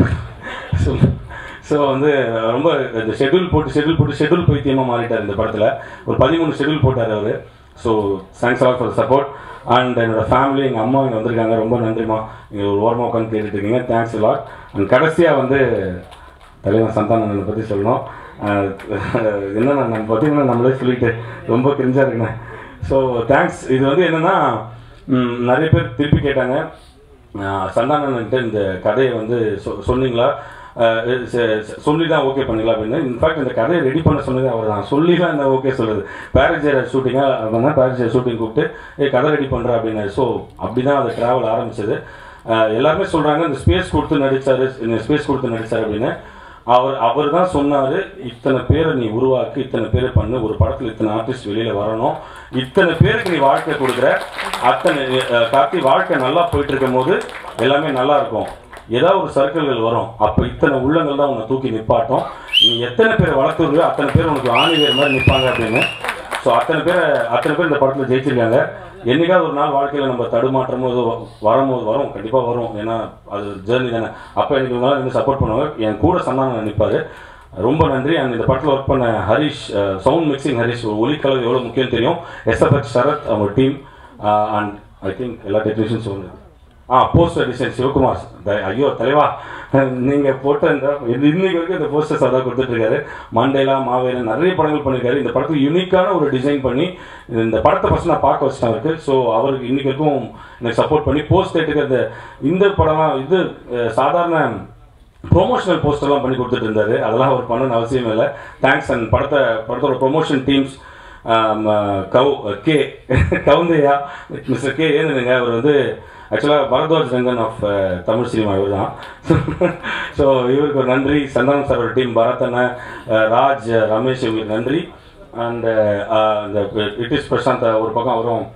ஸோ ஸோ வந்து ரொம்ப இந்த ஷெட்யூல் போட்டு ஷெட்யூல் போட்டு ஷெட்யூல் பைத்தியமாக மாறிட்டார் இந்த படத்தில் ஒரு பதிமூணு ஷெட்யூல் போட்டார் அவர் so thanks all for support and என்னோட ஃபேமிலி எங்கள் அம்மா இங்கே வந்திருக்காங்க ரொம்ப நன்றிம்மா இங்கே ஒரு ஓரமாக உட்காந்து கேட்டுட்டு இருக்கீங்க தேங்க்ஸ் லாட் அண்ட் கடைசியாக வந்து தலைவன் சந்தானனை பற்றி சொல்லணும் அஹ் என்ன நான் பார்த்தீங்கன்னா நம்மளே சொல்லிட்டு ரொம்ப கிரிஞ்சாக இருக்குண்ணே ஸோ தேங்க்ஸ் இது வந்து என்னென்னா நிறைய பேர் திருப்பி கேட்டாங்க அஹ் சந்தானன்கிட்ட இந்த கதையை வந்து சொ- சொன்னீங்களா அஹ் ச- ச- சொல்லி தான் ஓகே பண்ணீங்களா அப்படின்னு இன்ஃபேக்ட் இந்த கதையை ரெடி பண்ண சொன்னது அவர் தான் சொல்லி தான் இந்த ஓகே சொல்லுது பேரஜர் ஷூட்டிங்காக அப்படின்னா பேரஜர் ஷூட்டிங் கூப்பிட்டு ஏ கதை ரெடி பண்ணுற அப்படின்னு ஸோ அப்படி தான் அது ட்ராவல் ஆரம்பிச்சது அஹ் எல்லாருமே சொல்கிறாங்க இந்த ஸ்பேஸ் கொடுத்து நடிச்சாரு இந்த ஸ்பேஸ் கொடுத்து நடிச்சாரு அப்படின்னு அவர் அவர் தான் சொன்னார் இத்தனை பேரை நீ உருவாக்கி இத்தனை பேரை பண்ணு ஒரு படத்தில் இத்தனை ஆர்டிஸ்ட் வெளியில் வரணும் இத்தனை பேருக்கு நீ வாழ்க்கை கொடுக்குற அத்தனை அஹ், கார்த்தி வாழ்க்கை நல்லா போயிட்டு இருக்கும் போது எல்லாமே நல்லா இருக்கும் ஏதாவது ஒரு சர்க்கிள்கள் வரும் அப்போ இத்தனை உள்ளங்கள் தான் உன்னை தூக்கி நிப்பாட்டும் நீ எத்தனை பேர் வளர்த்துறியோ அத்தனை பேர் உனக்கு ஆணிவேர் மாதிரி நிற்பாங்க அப்படின்னு ஸோ அத்தனை பேர் அத்தனை பேர் இந்த படத்தில் ஜெயிச்சிருக்காங்க என்னைக்காவது ஒரு நாள் வாழ்க்கையில் நம்ம தடுமாற்றமோ ஏதோ வரும்போது வரும் கண்டிப்பாக வரும் ஏன்னா அது ஜேர்னி தானே அப்போ எனக்கு இவங்களாம் வந்து சப்போர்ட் பண்ணுவாங்க என் கூட சந்தானம் நிற்பார் ரொம்ப நன்றி அண்ட் இந்த படத்தில் ஒர்க் பண்ண ஹரிஷ் சவுண்ட் மிக்சிங் ஹரிஷ் ஒரு ஒலிக்கலவை எவ்வளோ முக்கியம் தெரியும் எஸ்எஃப்எச் சரத் அவங்க டீம் அண்ட் ஐ திங்க் எல்லா டெக்னீஷியன்ஸ் வந்து ஆ போஸ்டர் டிசைன் சிவகுமார் த- ஐயோ தலைவா நீங்கள் போட்ட இந்த இது இன்னைக்கு வரைக்கும் இந்த போஸ்டர்ஸ் அதான் கொடுத்துட்ருக்காரு மண்டேலா மாவேலா நிறைய படங்கள் பண்ணியிருக்காரு இந்த படத்துக்கு யூனிக்கான ஒரு டிசைன் பண்ணி இந்த படத்தை ஃபஸ்ட் நான் பார்க்க வச்சிட்டேன் அவருக்கு ஸோ அவருக்கு இன்னைக்கு வரைக்கும் எனக்கு சப்போர்ட் பண்ணி போஸ்ட் எடுக்கிறது இந்த படம்லாம் இது அஹ், சாதாரண ப்ரொமோஷனல் போஸ்டர்லாம் பண்ணி கொடுத்துட்டு இருந்தாரு அதெல்லாம் அவர் பண்ணணும்னு அவசியம் இல்லை தேங்க்ஸ் அண்ட் படத்தை படத்தோட ப்ரொமோஷன் டீம்ஸ் கவு கே கவுந்தையா மிஸ்டர் கே ஏனுங்க அவர் வந்து ஆக்சுவலாக பரத்வாஜ் ரங்கன் ஆஃப் தமிழ் சினிமா இவர் தான் ஸோ இவருக்கு ஒரு நன்றி சந்தானம் சார் ஒரு டீம் பரத் அண்ணன் அஹ், ராஜ் ரமேஷ் இவங்களுக்கு நன்றி அண்ட் இந்த இட் இஸ் பிரசாந்த் ஒரு பக்கம் அவரும்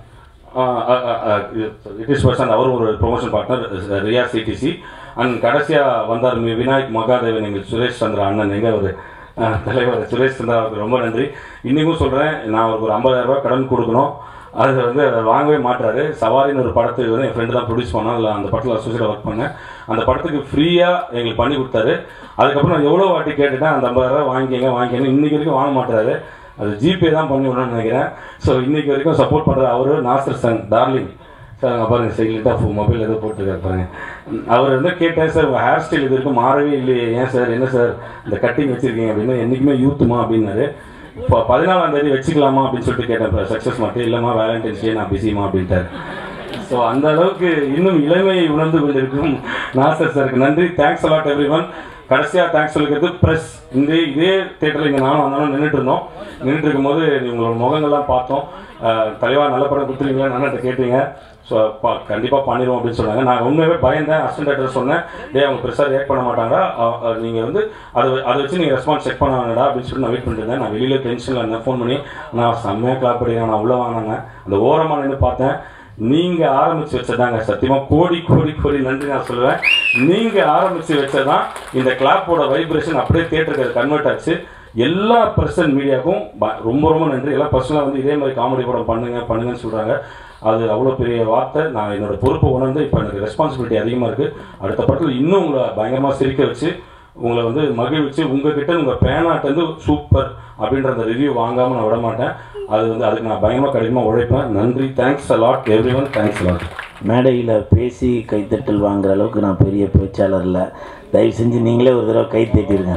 இட் இஸ் பர்சன்ட் அவரும் ஒரு promotion partner Riya CDC and கடைசியாக வந்தார் மி- விநாயக் மகாதேவன் எங்கள் சுரேஷ் சந்திரா அண்ணன் எங்கள் ஒரு தலைவர் சுரேஷ் சந்திரா அவருக்கு ரொம்ப நன்றி இன்றைக்கும் சொல்கிறேன் நான் அவருக்கு ஒரு 50000 ரூபாய் கடன் கொடுக்கணும் அது வந்து அவர் வாங்கவே மாட்டாரு சவாரின்னு ஒரு படத்துக்கு வந்து என் ஃப்ரெண்டு தான் ப்ரொடியூஸ் பண்ணோம் அதில் அந்த படத்தில் அசோசியேட் ஒர்க் பண்ணேன் அந்த படத்துக்கு ஃப்ரீயாக எங்களுக்கு பண்ணி கொடுத்தாரு அதுக்கப்புறம் நான் எவ்வளோ வாட்டி கேட்டுட்டேன் அந்த 50000 ரூபாய் வாங்கிக்கங்க வாங்கிக்கங்க இன்றைக்கி வரைக்கும் வாங்க மாட்டாரு அது ஜிபே தான் பண்ணி விடணும்னு நினைக்கிறேன் ஸோ இன்னைக்கு வரைக்கும் சப்போர்ட் பண்ணுற அவரு நாசர் சன் டார்லிங் சார் அங்கே பாருங்கள் சைலண்ட்டாக மொபைல் ஏதோ போட்டுருக்காரு பாருங்க ம், அவர் வந்து கேட்டேன் சார் உங்கள் ஹேர் ஸ்டைல் இது வரைக்கும் மாறவே இல்லையே ஏன் சார் என்ன சார் இந்த கட்டிங் வச்சிருக்கீங்க அப்படின்னு என்றைக்குமே யூத்துமா அப்படின்னாரு இப்போ பதினாலாம் தேதி வச்சுக்கலாமா அப்படின்னு சொல்லிட்டு கேட்டேன் சக்ஸஸ் மட்டும் இல்லைம்மா வேலண்டைன்ஸ் டே நான் பிஸிமா அப்படின்ட்டாரு ஸோ அந்த அளவுக்கு இன்னும் இளமையை உணர்ந்து கொண்டிருக்கும் நாசர் சாருக்கு நன்றி தேங்க்ஸ் அலாட் எவ்ரி ஒன் கடைசியாக தேங்க்ஸ் சொல்லிக்கிறது ப்ரெஸ் இந்த இதே தேட்டரில் இங்கே நானும் வந்தாலும் நின்றுட்டு இருந்தோம் நின்றுட்டு இருக்கும்போது உங்களோட முகங்கள்லாம் பார்த்தோம் அஹ், தலைவா நல்ல படம் கொடுத்துருவீங்களா நான் கேட்டீங்க ஸோ பா கண்டிப்பாக பண்ணிடுவோம் அப்படின்னு சொன்னாங்க நான் உண்மையாகவே பயந்தேன் அசிஸ்டன்ட் டேரக்டர் சொன்னேன் டே அவங்க பெருசாக ரியாக்ட் பண்ண மாட்டாங்கடா நீங்கள் வந்து அதை அதை வச்சு நீங்கள் ரெஸ்பான்ஸ் செக் பண்ண வேணடா அப்படின்னு சொல்லி நான் வெயிட் பண்ணிட்டு இருந்தேன் நான் வெளியில் டென்ஷனில் இருந்தேன் ஃபோன் பண்ணி நான் செம்மையாக கிளாப் பண்ணிக்கிறேன் நான் உள்ளே வாங்கினாங்க அந்த ஓரமாக நின்று பார்த்தேன் நீங்க ஆரம்பிச்சு வச்சதாங்க சத்தியமா கோடி கோடி கோடி நன்றி நான் சொல்லுவேன் நீங்க ஆரம்பிச்சு வச்சதான் இந்த கிளாப்போட வைப்ரேஷன் அப்படியே தேட்டருக்கு கன்வெர்ட் ஆச்சு எல்லா பர்சன் மீடியாவுக்கும் ப- ரொம்ப ரொம்ப நன்றி எல்லா பர்சனாக வந்து இதே மாதிரி காமெடி படம் பண்ணுங்க பண்ணுங்கன்னு சொல்றாங்க அது அவ்வளோ பெரிய வார்த்தை நான் என்னோட பொறுப்பை உணர்ந்து இப்போ எனக்கு ரெஸ்பான்சிபிலிட்டி அதிகமாக இருக்குது அடுத்த படத்தில் இன்னும் உங்களை பயங்கரமாக சிரிக்க வச்சு உங்களை வந்து மகிழ்விச்சு உங்ககிட்ட உங்கள் பேனாட்டேருந்து சூப்பர் அப்படின்ற அந்த ரிவ்யூ வாங்காமல் நான் விட மாட்டேன் அது வந்து அதுக்கு நான் பயங்கரமாக கடினமாக உழைப்பேன் நன்றி thanks a lot everyone thanks a lot மேடையில் பேசி கைத்தட்டல் வாங்குற அளவுக்கு நான் பெரிய பேச்சாளர் இல்லை தயவு செஞ்சு நீங்களே ஒரு தடவை கை தட்டிருங்க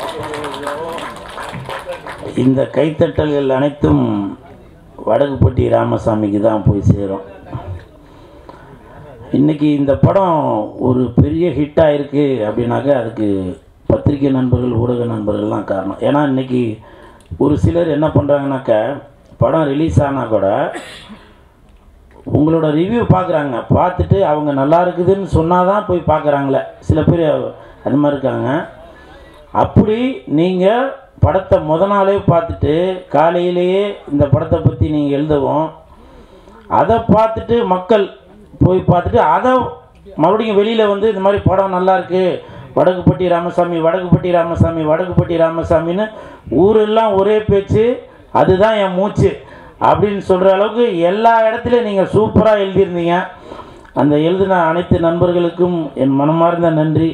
இந்த கைத்தட்டல்கள் அனைத்தும் வடகுப்பட்டி ராமசாமிக்கு தான் போய் சேரும் இன்றைக்கி இந்த படம் ஒரு பெரிய ஹிட் ஆயிருக்கு அப்படின்னாக்க அதுக்கு பத்திரிகை நண்பர்கள் ஊடக நண்பர்கள் தான் காரணம் ஏன்னா இன்றைக்கி ஒரு சிலர் என்ன பண்ணுறாங்கனாக்க படம் ரிலீஸ் ஆனால் கூட உங்களோட ரிவ்யூ பார்க்குறாங்க பார்த்துட்டு அவங்க நல்லா இருக்குதுன்னு சொன்னால் தான் போய் பார்க்குறாங்களே சில பேர் அது மாதிரி இருக்காங்க அப்படி நீங்கள் படத்தை முத நாளே பார்த்துட்டு காலையிலேயே இந்த படத்தை பற்றி நீங்கள் எழுதவும் அதை பார்த்துட்டு மக்கள் போய் பார்த்துட்டு அதை மறுபடியும் வெளியில் வந்து இந்த மாதிரி படம் நல்லா இருக்கு வடக்குப்பட்டி ராமசாமி வடக்குப்பட்டி ராமசாமி வடக்குப்பட்டி ராமசாமின்னு ஊரெல்லாம் ஒரே பேச்சு அதுதான் என் மூச்சு அப்படின்னு சொல்கிற அளவுக்கு எல்லா இடத்துலையும் நீங்கள் சூப்பராக எழுதியிருந்தீங்க அந்த எழுதின அனைத்து நண்பர்களுக்கும் என் மனமார்ந்த நன்றி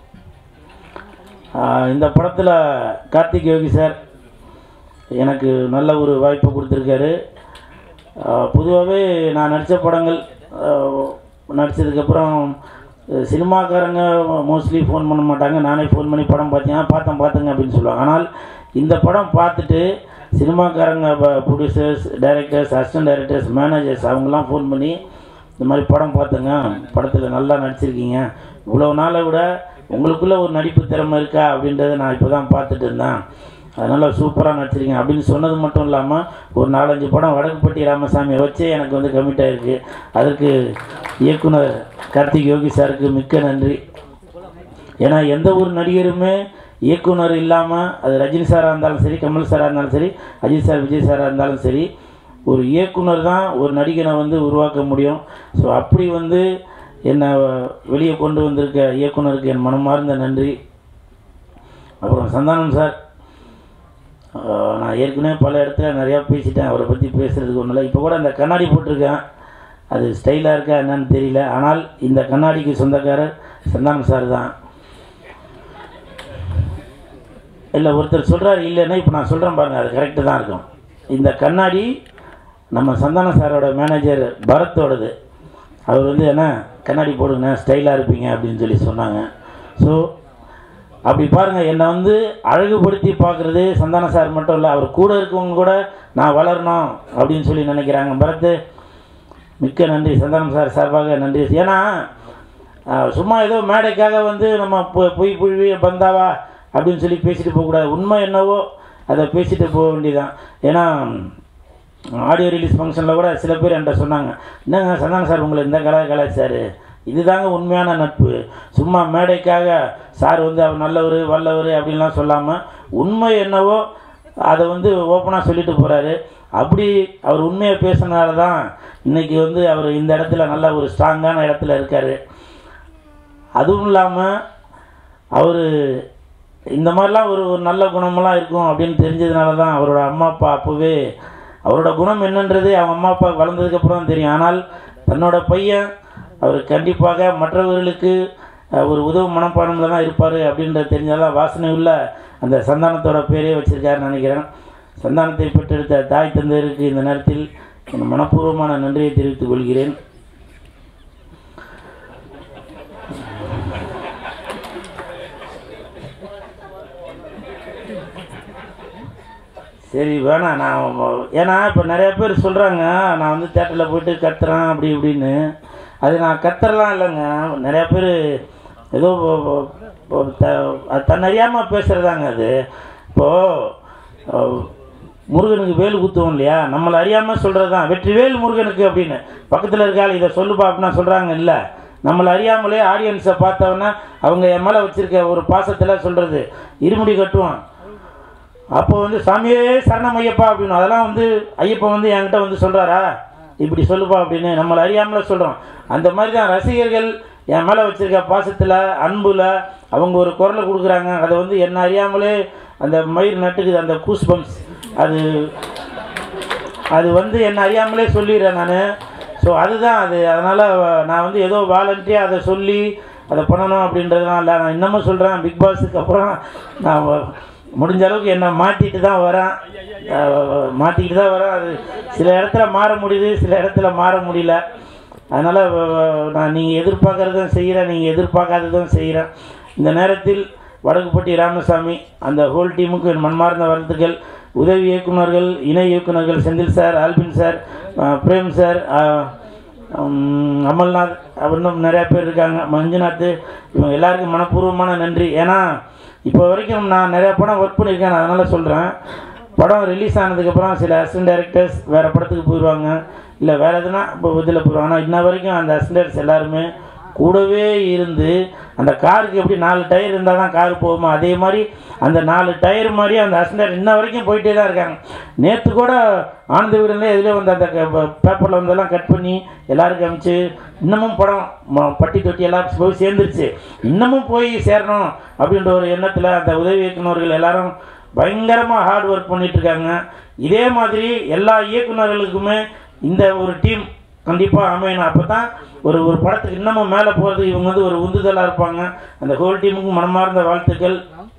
ஆஹ் இந்த படத்தில் கார்த்திக் யோகி சார் எனக்கு நல்ல ஒரு வாய்ப்பு கொடுத்துருக்காரு பொதுவாகவே நான் நடித்த படங்கள் ஆஹ் நடித்ததுக்கப்புறம் சினிமாக்காரங்க மோஸ்ட்லி ஃபோன் பண்ண மாட்டாங்க நானே ஃபோன் பண்ணி படம் பார்த்தீங்கன்னா பார்த்தேன் பார்த்துங்க அப்படின்னு சொல்லுவாங்க ஆனால் இந்த படம் பார்த்துட்டு சினிமாக்காரங்க producers directors assistant directors managers அவங்கெல்லாம் ஃபோன் பண்ணி இந்த மாதிரி படம் பார்த்துங்க படத்தில் நல்லா நடிச்சிருக்கீங்க இவ்வளோ நாளை விட உங்களுக்குள்ளே ஒரு நடிப்பு திறமை இருக்கா அப்படின்றத நான் இப்போ தான் பார்த்துட்டு இருந்தேன் அதனால் சூப்பராக நடிச்சிருக்கீங்க அப்படின்னு சொன்னது மட்டும் இல்லாமல் ஒரு நாலஞ்சு படம் வடக்குப்பட்டி ராமசாமியை வச்சே எனக்கு வந்து கமிட் ஆயிருக்கு அதற்கு இயக்குனர் கார்த்திக் யோகி சாருக்கு மிக்க நன்றி ஏன்னா எந்த ஒரு நடிகருமே இயக்குனர் இல்லாமல் அது ரஜினி சாராக இருந்தாலும் சரி கமல் சாராக இருந்தாலும் சரி அஜித் சார் விஜய் சாராக இருந்தாலும் சரி ஒரு இயக்குனர் தான் ஒரு நடிகனை வந்து உருவாக்க முடியும் ஸோ அப்படி வந்து என்னை வெளியே கொண்டு வந்திருக்க இயக்குனருக்கு என் மனமார்ந்த நன்றி அப்புறம் சந்தானம் சார் ஆஹ் நான் ஏற்கனவே பல இடத்துல நிறையா பேசிட்டேன் அவரை பற்றி பேசுகிறதுக்கு ஒன்றும் இல்லை இப்போ கூட அந்த கண்ணாடி போட்டிருக்கேன் அது ஸ்டைலாக இருக்கா என்னன்னு தெரியல ஆனால் இந்த கண்ணாடிக்கு சொந்தக்காரர் சந்தானம் சார் தான் இல்லை ஒருத்தர் சொல்கிறாரு இல்லைன்னா இப்போ நான் சொல்கிறேன் பாருங்கள் அது கரெக்டு தான் இருக்கும் இந்த கண்ணாடி நம்ம சந்தான சாரோட மேனேஜர் பரத்தோடது அவர் வந்து என்ன கண்ணாடி போடுங்க ஸ்டைலாக இருப்பீங்க அப்படின்னு சொல்லி சொன்னாங்க ஸோ அப்படி பாருங்கள் என்னை வந்து அழகுபடுத்தி பார்க்குறது சந்தான சார் மட்டும் இல்லை அவர் கூட இருக்கவங்க கூட நான் வளரணும் அப்படின்னு சொல்லி நினைக்கிறாங்க பரத்து மிக்க நன்றி சந்தானம் சார் சார்பாக நன்றி ஏன்னா ஆஹ், சும்மா ஏதோ மேடைக்காக வந்து நம்ம பொ- பொய் புழுவி பந்தாவா அப்படின்னு சொல்லி பேசிட்டு போகக்கூடாது உண்மை என்னவோ அதை பேசிட்டு போக வேண்டியதான் ஏன்னா ஆடியோ ரிலீஸ் ஃபங்க்ஷனில் கூட சில பேர் என்கிட்ட சொன்னாங்க என்னங்க சந்தானம் சார் உங்களை இந்த கலா கலாச்சார் இதுதாங்க உண்மையான நட்பு சும்மா மேடைக்காக சார் வந்து அவர் நல்லவர் வல்லவர் அப்படின்லாம் சொல்லாமல் உண்மை என்னவோ அதை வந்து ஓப்பனாக சொல்லிட்டு போகிறாரு அப்படி அவர் உண்மையை பேசுனதால தான் இன்றைக்கி வந்து அவர் இந்த இடத்துல நல்ல ஒரு ஸ்ட்ராங்கான இடத்துல இருக்கார் அதுவும் இல்லாமல் அவர் இந்த மாதிரிலாம் ஒரு ஒரு நல்ல குணமெல்லாம் இருக்கும் அப்படின்னு தெரிஞ்சதுனால தான் அவரோட அம்மா அப்பா அப்போவே அவரோட குணம் என்னன்றது அவங்க அம்மா அப்பா வளர்ந்ததுக்கப்புறம் தான் தெரியும் ஆனால் தன்னோட பையன் அவர் கண்டிப்பாக மற்றவர்களுக்கு அஹ், ஒரு உதவும் மனப்பான்மையில் தான் இருப்பார் அப்படின்றது தெரிஞ்சாலும் வாசனை உள்ள அந்த சந்தானத்தோட பேரே வச்சிருக்காருன்னு நினைக்கிறேன் சந்தானத்தை பெற்றெடுத்த தாய் தந்தையருக்கு இந்த நேரத்தில் என் மனப்பூர்வமான நன்றியை தெரிவித்துக் கொள்கிறேன் சரி வேணாம் நான் ஏன்னா இப்போ நிறைய பேர் சொல்கிறாங்க நான் வந்து தேட்டரில் போயிட்டு கத்துறேன் அப்படி இப்படின்னு அது நான் கத்துறலாம் இல்லைங்க நிறையா பேர் ஏதோ ஒ- ஒ- ஒரு த அது தன்னறியாமல் பேசுகிறதாங்க அது இப்போது முருகனுக்கு வேல் குத்துவோம் இல்லையா நம்மளை அறியாமல் சொல்கிறது தான் வெற்றி வேல் முருகனுக்கு அப்படின்னு பக்கத்தில் இருக்காள் இதை சொல்லுப்பா அப்படின்னா சொல்கிறாங்க இல்லை நம்மளை அறியாமலே ஆடியன்ஸை பார்த்தவொன்னே அவங்க என் மேலே வச்சுருக்க ஒரு பாசத்தில் சொல்கிறது இருமுடி கட்டுவான் அப்போ வந்து சாமியே சரணம் ஐயப்பா அப்படின்னு அதெல்லாம் வந்து ஐயப்பா வந்து என்கிட்ட வந்து சொல்கிறாரா இப்படி சொல்லுப்பா அப்படின்னு நம்மளை அறியாமலே சொல்கிறோம் அந்த மாதிரி தான் ரசிகர்கள் என் மேலே வச்சுருக்க பாசத்தில் அன்புல அவங்க ஒரு குரலை கொடுக்குறாங்க அதை வந்து என்ன அறியாமலே அந்த மயிர் நட்டுக்குது அந்த கூஸ் பம்ப்ஸ் அது அது வந்து என்ன அறியாமலே சொல்லிடுறேன் நான் ஸோ அதுதான் அது அதனால் நான் வந்து ஏதோ வாலண்டியாக அதை சொல்லி அதை பண்ணணும் அப்படின்றதுலாம் இல்லை நான் இன்னமும் சொல்கிறேன் பிக் பாஸுக்கு அப்புறம் நான் வ- முடிஞ்ச அளவுக்கு என்னை மாற்றிட்டு தான் வரேன் அஹ் மாற்றிக்கிட்டு தான் வரேன் அது சில இடத்துல மாற முடியுது சில இடத்துல மாற முடியல அதனால் நான் நீங்கள் எதிர்பார்க்குறதும் செய்கிறேன் நீங்கள் எதிர்பார்க்காததும் செய்கிறேன் இந்த நேரத்தில் வடக்குப்பட்டி ராமசாமி அந்த ஹோல் டீமுக்கு என் மன்மார்ந்த வாழ்த்துக்கள் உதவி இயக்குனர்கள் இணை இயக்குனர்கள் செந்தில் சார் ஆல்பின் சார் அஹ் பிரேம் சார் அஹ் உம், அமல்நாத் இன்னும் நிறையா பேர் இருக்காங்க மஞ்சுநாத் இவங்க எல்லாருக்கும் மனப்பூர்வமான நன்றி ஏன்னா இப்போ வரைக்கும் நான் நிறையா படம் ஒர்க் பண்ணியிருக்கேன் நான் அதனால் சொல்கிறேன் படம் ரிலீஸ் ஆனதுக்கப்புறம் சில அசிஸ்டன்ட் டைரக்டர்ஸ் வேறு படத்துக்கு போயிடுவாங்க இல்லை வேறு எதுனா இப்போ இதில் போயிடுவாங்க ஆனால் இன்ன வரைக்கும் அந்த அசிஸ்டன்ட்ஸ் எல்லாருமே கூடவே இருந்து அந்த காருக்கு எப்படி நாலு டயர் இருந்தால் தான் கார் போகுமா அதே மாதிரி அந்த நாலு டயர் மாதிரி அந்த அசிஸ்டன்ட் இன்ன வரைக்கும் போயிட்டே தான் இருக்காங்க நேற்று கூட ஆனந்த வீடுல எதிலே வந்து அந்த பேப்பரில் வந்தெல்லாம் கட் பண்ணி எல்லாருக்கும் அனுப்பிச்சு இன்னமும் படம் ம- பட்டி தொட்டி எல்லாம் போய் சேர்ந்துருச்சு இன்னமும் போய் சேரணும் அப்படின்ற ஒரு எண்ணத்தில் அந்த உதவி இயக்குனர்கள் எல்லாரும் பயங்கரமாக ஹார்ட் ஒர்க் பண்ணிட்டு இருக்காங்க இதே மாதிரி எல்லா இயக்குனர்களுக்குமே இந்த ஒரு டீம் கண்டிப்பாக அமையணும் அப்போ தான் ஒரு ஒரு படத்துக்கு இன்னமும் மேலே போகிறது இவங்க வந்து ஒரு உந்துதலாக இருப்பாங்க அந்த ஹோல் டீமுக்கு மனமார்ந்த வாழ்த்துக்கள்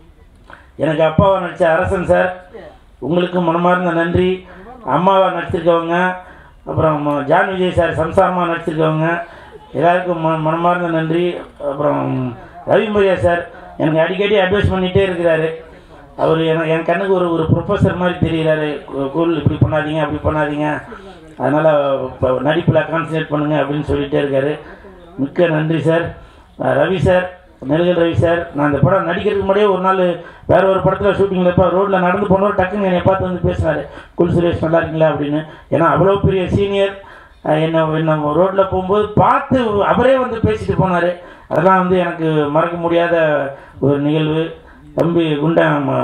எனக்கு அப்பாவா நடித்த அரசன் சார் உங்களுக்கு மனமார்ந்த நன்றி அம்மாவா நடிச்சிருக்கவங்க அப்புறம் ம- ஜான் விஜய் சார் சம்சாரமாக நடிச்சிருக்கவங்க எல்லாருக்கும் ம மனமார்ந்த நன்றி அப்புறம் ரவிமரியா சார் எனக்கு அடிக்கடி அட்வைஸ் பண்ணிகிட்டே இருக்கிறாரு அவர் என என் கண்ணுக்கு ஒரு ஒரு ப்ரொஃபஸர் மாதிரி தெரிகிறாரு கூல் இப்படி பண்ணாதீங்க அப்படி பண்ணாதீங்க அதனால் இப்போ நடிப்பில் கான்சன்ட்ரேட் பண்ணுங்க அப்படின்னு சொல்லிகிட்டே இருக்காரு மிக்க நன்றி சார் அஹ் ரவி சார் நெருகல் ரவி சார் நான் இந்த படம் நடிக்கிறதுக்கு முன்னாடியே ஒரு நாள் வேற ஒரு படத்தில் ஷூட்டிங்கில் இப்போ ரோட்டில் நடந்து போனவர் டக்குன்னு என்னை பார்த்து வந்து பேசினார் குல் சுரேஷ் நல்லா இருக்கீங்களா அப்படின்னு ஏன்னா அவ்வளோ பெரிய சீனியர் என்ன என்ன ரோட்டில் போகும்போது பார்த்து அவரே வந்து பேசிட்டு போனார் அதெல்லாம் வந்து எனக்கு மறக்க முடியாத ஒரு நிகழ்வு தம்பி குண்டா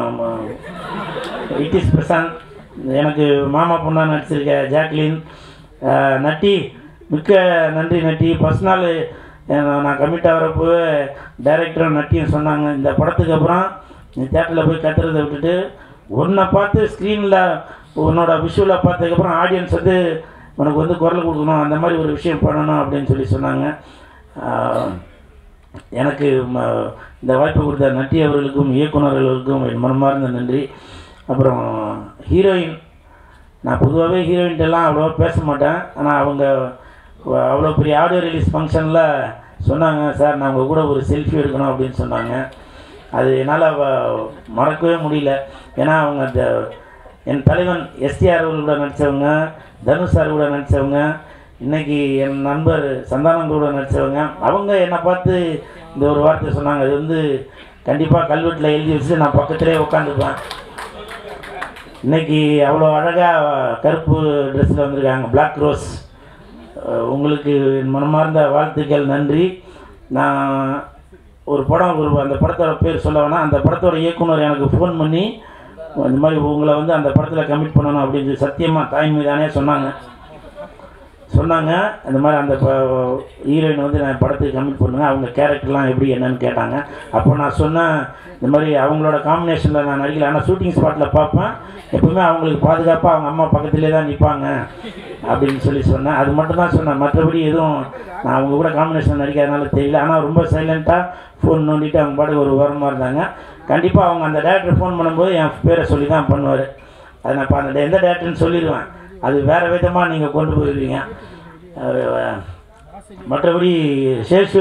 இட் இஸ் பிரசாந்த் எனக்கு மாமா பொண்ணா நடிச்சிருக்க ஜாக்லின் அஹ், நட்டி மிக்க நன்றி நட்டி ஃபஸ்ட் நாள் நான் கமிட் ஆகிறப்போ டைரக்டரும் நட்டியும் சொன்னாங்க இந்த படத்துக்கு அப்புறம் நீ தேட்டரில் போய் கத்துறதை விட்டுட்டு உன்னை பார்த்து ஸ்க்ரீனில் உன்னோட விஷுவலை பார்த்ததுக்கப்புறம் ஆடியன்ஸ் வந்து உனக்கு வந்து குரல் கொடுக்கணும் அந்த மாதிரி ஒரு விஷயம் பண்ணணும் அப்படின்னு சொல்லி சொன்னாங்க அஹ், எனக்கு ம- இந்த வாய்ப்பு கொடுத்த நட்டி அவர்களுக்கும் இயக்குனர்களுக்கும் என் மனமார்ந்த நன்றி அப்புறம் ஹீரோயின் நான் பொதுவாகவே ஹீரோயின்ட்டெல்லாம் அவ்வளோவா பேச மாட்டேன் ஆனால் அவங்க அவ்வளோ பெரிய ஆடியோ ரிலீஸ் ஃபங்க்ஷனில் சொன்னாங்க சார் நான் உங்கள் கூட ஒரு செல்ஃபி எடுக்கணும் அப்படின்னு சொன்னாங்க அது என்னால் மறக்கவே முடியல ஏன்னா அவங்க அந்த என் தலைவன் எஸ்டிஆர் கூட நடித்தவங்க தனுஷ் சார் கூட நடித்தவங்க இன்னைக்கு என் நண்பர் சந்தானம் கூட நடித்தவங்க அவங்க என்னை பார்த்து இந்த ஒரு வார்த்தை சொன்னாங்க அது வந்து கண்டிப்பாக கல்வெட்டில் எழுதி வச்சு நான் பக்கத்துலேயே உட்காந்துப்பேன் இன்னைக்கு அவ்வளோ அழகாக கருப்பு ட்ரெஸ்ஸில் வந்திருக்காங்க Black ரோஸ் அஹ் உங்களுக்கு என் மனமார்ந்த வாழ்த்துக்கள் நன்றி நான் ஒரு படம் ஒரு அந்த படத்தோட பேர் சொல்ல வேணாம் அந்த படத்தோட இயக்குனர் எனக்கு ஃபோன் பண்ணி இந்த மாதிரி உங்களை வந்து அந்த படத்தில் கமிட் பண்ணணும் அப்படின்னு சொல்லி சத்தியமாக தாய் மீதானே சொன்னாங்க சொன்னாங்க இந்த மாதிரி அந்த ஹீரோயின் வந்து நான் படத்துக்கு கமிட் பண்ணுங்க அவங்க கேரக்டர்லாம் எப்படி என்னன்னு கேட்டாங்க அப்போ நான் சொன்னேன் இந்த மாதிரி அவங்களோட காம்பினேஷனில் நான் நடிக்கல ஆனால் ஷூட்டிங் ஸ்பாட்டில் பார்ப்பேன் எப்பவுமே அவங்களுக்கு பாதுகாப்பாக அவங்க அம்மா பக்கத்துலேயே தான் நிற்பாங்க அப்படின்னு சொல்லி சொன்னேன் அது மட்டும் தான் சொன்னேன் மற்றபடி எதுவும் நான் அவங்க கூட காம்பினேஷன் நடிக்காதனால தெரியல ஆனால் ரொம்ப சைலண்ட்டாக ஃபோன் நோண்டிட்டு அவங்க பாட்டுக்கு ஒரு ஓரமாக இருந்தாங்க கண்டிப்பாக அவங்க அந்த டேரக்டர் ஃபோன் பண்ணும்போது என் பேரை சொல்லி தான் பண்ணுவார் அது நான் இப்போ அந்த எந்த டேரக்டர்னு சொல்லிடுவேன் அது வேறு விதமாக நீங்கள் கொண்டு போயிடுவீங்க அஹ் மற்றபடி சேஷு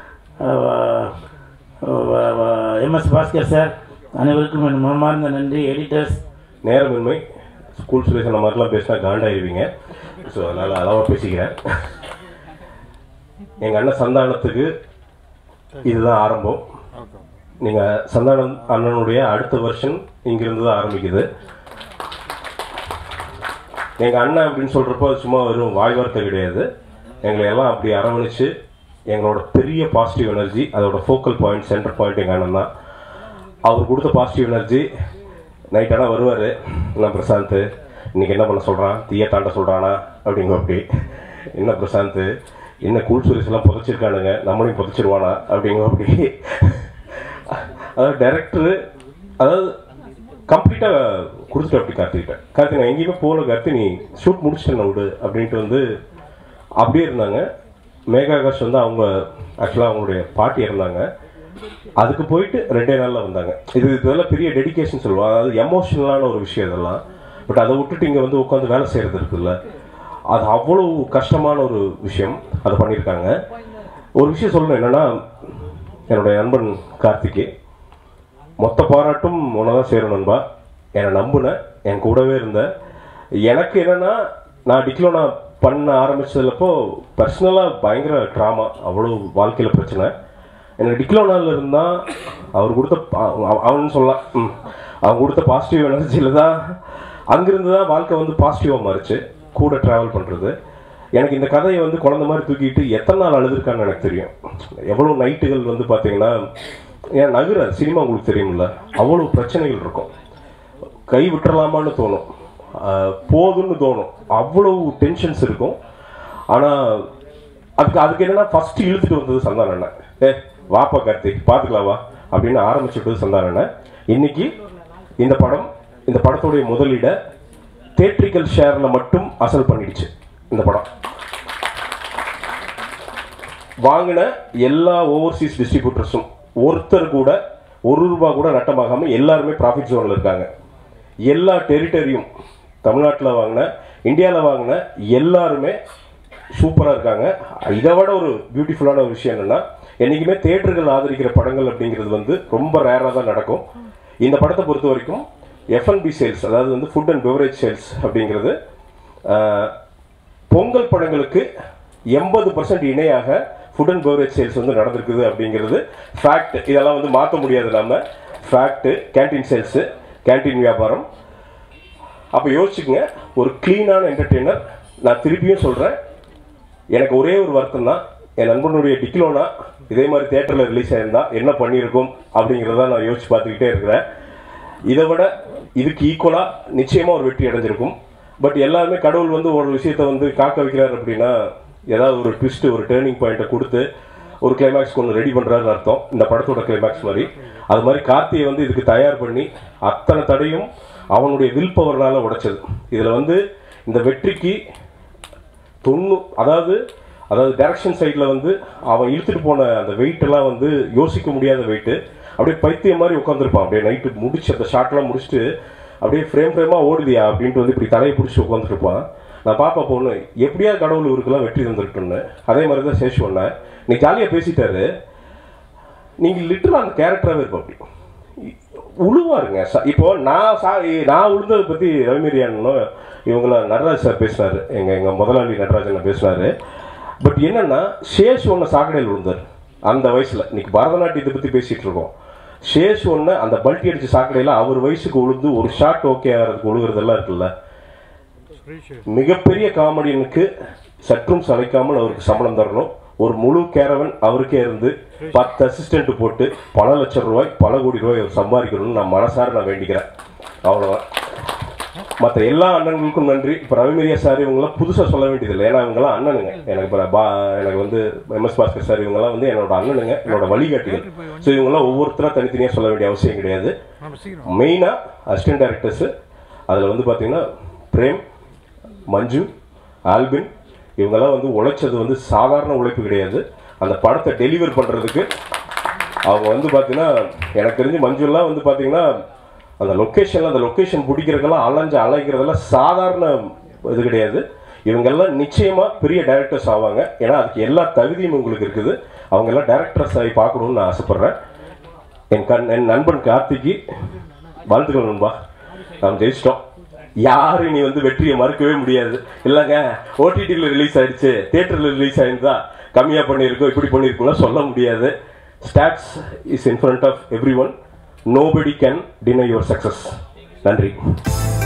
எம்எஸ் பாஸ்கர் சார் அனைவருக்கும் என் மனமார்ந்த நன்றி எடிட்டர்ஸ் நேரமின்மை ஸ்கூல் சுரேஷ் அந்த மாதிரிலாம் பேசினா காண்டாயிருவீங்க ஸோ அதனால் அளவாக பேசிக்கிறேன் எங்கள் அண்ணன் சந்தானத்துக்கு இதுதான் ஆரம்பம் நீங்கள் சந்தானம் அண்ணனுடைய அடுத்த வருஷன் இங்கிருந்து தான் ஆரம்பிக்குது எங்கள் அண்ணன் அப்படின்னு சொல்கிறப்போ அது சும்மா வெறும் வாய் வார்த்தை கிடையாது எங்களை எல்லாம் அப்படி அரவணைச்சு எங்களோட பெரிய பாசிட்டிவ் எனர்ஜி அதோட ஃபோக்கல் பாயிண்ட் சென்டர் பாயிண்ட் எங்கள் அண்ணன் தான் அவர் கொடுத்த பாசிட்டிவ் எனர்ஜி நைட் ஆனால் வருவார் என்ன பிரசாந்த் இன்னைக்கு என்ன பண்ண சொல்கிறான் தீய தாண்ட சொல்கிறானா அப்படிங்க அப்படி என்ன பிரசாந்த் என்ன கூல் சுரேஷ் எல்லாம் புதைச்சிருக்கானுங்க நம்மளையும் புதைச்சிருவானா அப்படிங்க அப்படி அதாவது டைரக்டரு அதாவது கம்ப்ளீட்டாக கொடுத்துட்டு அப்படி கார்த்திகிட்ட கார்த்தி நான் எங்கேயுமே போகல கார்த்தி நீ ஷூட் முடிச்சிட்டேன் விடு அப்படின்ட்டு வந்து அப்படியே இருந்தாங்க மேகாகாஷ் வந்து அவங்க ஆக்சுவலாக அவங்களுடைய பாட்டி இருந்தாங்க அதுக்கு போயிட்டு ரெண்டே நாளில் வந்தாங்க இது இதெல்லாம் பெரிய டெடிகேஷன் சொல்லுவோம் அதாவது எமோஷனலான ஒரு விஷயம் இதெல்லாம் பட் அதை விட்டுட்டு இங்கே வந்து உட்காந்து வேலை செய்கிறது இருக்குல்ல அது அவ்வளோ கஷ்டமான ஒரு விஷயம் அதை பண்ணியிருக்காங்க ஒரு விஷயம் சொல்லணும் என்னென்னா என்னுடைய நண்பன் கார்த்திகே மொத்த பாராட்டும் உன்னை தான் சேரும் நண்பா என்னை நம்புன என் கூடவே இருந்த எனக்கு என்னென்னா நான் டிக்ளோனா பண்ண ஆரம்பிச்சதுலப்போ பர்சனலாக பயங்கர ட்ராமா அவ்வளோ வாழ்க்கையில் பிரச்சனை எனக்கு டிக்ளோனாவில் இருந்தால் அவர் கொடுத்த அவ- அவன் சொல்லலாம் ம். அவன் கொடுத்த பாசிட்டிவ் எனர்ஜியில் தான் அங்கிருந்து தான் வாழ்க்கை வந்து பாசிட்டிவாக மாறிச்சு கூட ட்ராவல் பண்ணுறது எனக்கு இந்த கதையை வந்து குழந்த மாதிரி தூக்கிட்டு எத்தனை நாள் அழுதுருக்கான்னு எனக்கு தெரியும் எவ்வளோ நைட்டுகள் வந்து பார்த்தீங்கன்னா ஏன் நகர சினிமா உங்களுக்கு தெரியும்ல அவ்வளோ பிரச்சனைகள் இருக்கும் கை விட்டுறலாமான்னு தோணும் ஆஹ் போதும்னு தோணும் அவ்வளவு டென்ஷன்ஸ் இருக்கும் ஆனால் அதுக்கு அதுக்கு என்னன்னா ஃபர்ஸ்ட் இழுத்துட்டு வந்தது சந்தான அண்ணன் ஏ வாப்பா கார்த்தி பார்த்துக்கலாம் வா அப்படின்னு ஆரம்பிச்சுட்டது சந்தான அண்ணன் இன்னைக்கு இந்த படம் இந்த படத்துடைய முதலீட தேட்ரிக்கல் ஷேர்ல மட்டும் அசல் பண்ணிடுச்சு இந்த படம் வாங்கின எல்லா ஓவர்சீஸ் டிஸ்ட்ரிபியூட்டர்ஸும் ஒருத்தர் கூட ஒரு ரூபா கூட நட்டமாகாம எல்லாருமே ப்ராஃபிட் ஜோனில் இருக்காங்க எல்லா டெரிட்டரியும் தமிழ்நாட்டில் வாங்கின இந்தியாவில் வாங்கின எல்லாருமே சூப்பராக இருக்காங்க இதை விட ஒரு பியூட்டிஃபுல்லான ஒரு விஷயம் என்னென்னா என்றைக்குமே தேட்டர்கள் ஆதரிக்கிற படங்கள் அப்படிங்கிறது வந்து ரொம்ப ரேராக தான் நடக்கும் இந்த படத்தை பொறுத்த வரைக்கும் எஃப்என்பி சேல்ஸ் அதாவது வந்து ஃபுட் அண்ட் பெவரேஜ் சேல்ஸ் அப்படிங்கிறது ஆஹ், பொங்கல் படங்களுக்கு எண்பது பர்சன்ட் இணையாக ஃபுட் அண்ட் பெவரேஜ் சேல்ஸ் வந்து நடந்திருக்குது அப்படிங்கிறது ஃபேக்ட் இதெல்லாம் வந்து மாற்ற முடியாது நம்ம ஃபேக்ட்டு கேண்டீன் சேல்ஸு கேண்டீன் வியாபாரம் அப்போ யோசிச்சுக்கங்க ஒரு க்ளீனான என்டர்டெய்னர் நான் திருப்பியும் சொல்கிறேன் எனக்கு ஒரே ஒரு வருத்தம் தான் என் நண்பனுடைய டிக்லோனா இதே மாதிரி தேட்டரில் ரிலீஸ் ஆயிருந்தா என்ன பண்ணியிருக்கும் அப்படிங்கிறத நான் யோசிச்சு பார்த்துக்கிட்டே இருக்கிறேன் இதை விட இதுக்கு ஈக்குவலாக நிச்சயமாக ஒரு வெற்றி அடைஞ்சிருக்கும் பட் எல்லாருமே கடவுள் வந்து ஒரு விஷயத்தை வந்து காக்க வைக்கிறார் அப்படின்னா ஏதாவது ஒரு ட்விஸ்ட் ஒரு டேர்னிங் பாயிண்ட்டை கொடுத்து ஒரு கிளைமேக்ஸ் ஒன்று ரெடி பண்ணுறாருன்னு அர்த்தம் இந்த படத்தோட கிளைமேக்ஸ் மாதிரி அது மாதிரி கார்த்தியை வந்து இதுக்கு தயார் பண்ணி அத்தனை தடையும் அவனுடைய வில் பவர்னால உடைச்சது இதில் வந்து இந்த வெற்றிக்கு தொண்ணூ அதாவது அதாவது டைரக்ஷன் சைடில் வந்து அவன் இழுத்துட்டு போன அந்த weight எல்லாம் வந்து யோசிக்க முடியாத வெயிட்டு அப்படியே பைத்தியம் மாதிரி உட்காந்துருப்பான் அப்படியே நைட்டு முடிச்சு அந்த ஷார்ட்லாம் முடிச்சுட்டு அப்படியே ஃப்ரேம் ஃப்ரேமாக ஓடுதியா அப்படின்ட்டு வந்து இப்படி தலையை பிடிச்சி உட்காந்துருப்பான் நான் பாப்பா பொண்ணு எப்படியா கடவுள் இவருக்கெல்லாம் வெற்றி தந்துருக்குன்னு அதே மாதிரி தான் சேஷ் பண்ணேன் நீ ஜாலியாக பேசிட்டாரு நீங்கள் லிட்டரலாக அந்த கேரக்டராகவே இருப்போம் அப்படி உழுவாருங்க ச- இப்போ நான் சா நான் உழுந்ததை பற்றி ரவிமரியானோ இவங்கள நடராஜ் சார் பேசினார் எங்கள் எங்கள் முதலாளி நடராஜன் பேசினார் பட் என்னன்னா சேஷ் ஒன்று சாக்கடையில் விழுந்தார் அந்த வயசில் இன்னைக்கு பரதநாட்டியத்தை பற்றி பேசிகிட்டு இருக்கோம் சேஷ் ஒன்று அந்த பல்ட்டி அடிச்ச சாக்கடையில் அவர் வயசுக்கு உழுந்து ஒரு ஷாட் ஓகே ஆகிறதுக்கு உழுகிறதெல்லாம் இருக்குல்ல மிகப்பெரிய காமெடியனுக்கு சற்றும் சளைக்காமல் அவருக்கு சம்பளம் தரணும் ஒரு முழு கேரவன் அவருக்கே இருந்து பத்து அசிஸ்டன்ட் போட்டு பல லட்சம் ரூபாய் பல கோடி ரூபாய் அவர் சம்பாதிக்கணும்னு நான் மனசார நான் வேண்டிக்கிறேன் அவ்வளோதான் மற்ற எல்லா அண்ணன்களுக்கும் நன்றி இப்போ ரவிமரியா சார் இவங்கெல்லாம் புதுசாக சொல்ல வேண்டியதில்லை ஏன்னா இவங்கெல்லாம் அண்ணனுங்க எனக்கு இப்போ பா எனக்கு வந்து எம்எஸ் பாஸ்கர் சார் இவங்கெல்லாம் வந்து என்னோட அண்ணனுங்க என்னோட வழிகாட்டிகள் ஸோ இவங்கெல்லாம் ஒவ்வொருத்தராக தனித்தனியாக சொல்ல வேண்டிய அவசியம் கிடையாது மெயினாக அசிஸ்டன்ட் டைரக்டர்ஸு அதில் வந்து பார்த்தீங்கன்னா பிரேம் மஞ்சு ஆல்பின் இவங்கெல்லாம் வந்து உழைச்சது வந்து சாதாரண உழைப்பு கிடையாது அந்த படத்தை டெலிவர் பண்ணுறதுக்கு அவங்க வந்து பார்த்தீங்கன்னா எனக்கு தெரிஞ்சு மஞ்சுலாம் வந்து பார்த்தீங்கன்னா அந்த லொக்கேஷனில் அந்த லொக்கேஷன் பிடிக்கிறதுக்கெல்லாம் அலைஞ்சு அலைக்கிறதெல்லாம் சாதாரண இது கிடையாது இவங்கெல்லாம் நிச்சயமாக பெரிய டைரக்டர்ஸ் ஆவாங்க ஏன்னா அதுக்கு எல்லா தகுதியும் உங்களுக்கு இருக்குது அவங்க எல்லாம் டைரக்டர்ஸ் ஆகி பார்க்கணுன்னு நான் ஆசைப்பட்றேன் என் கண் என் நண்பன் கார்த்திக்கு வாழ்த்துக்கள் நண்பா நாம் ஜெயிச்சிட்டோம் யாரும் நீ வந்து வெற்றியை மறுக்கவே முடியாது இல்லைங்க ஓடிடியில் ரிலீஸ் ஆயிடுச்சு தியேட்டரில் ரிலீஸ் ஆயிருந்தா கம்மியாக பண்ணியிருக்கோம் இப்படி பண்ணியிருக்கோம்லாம் சொல்ல முடியாது stats is in front of everyone nobody can deny your success நன்றி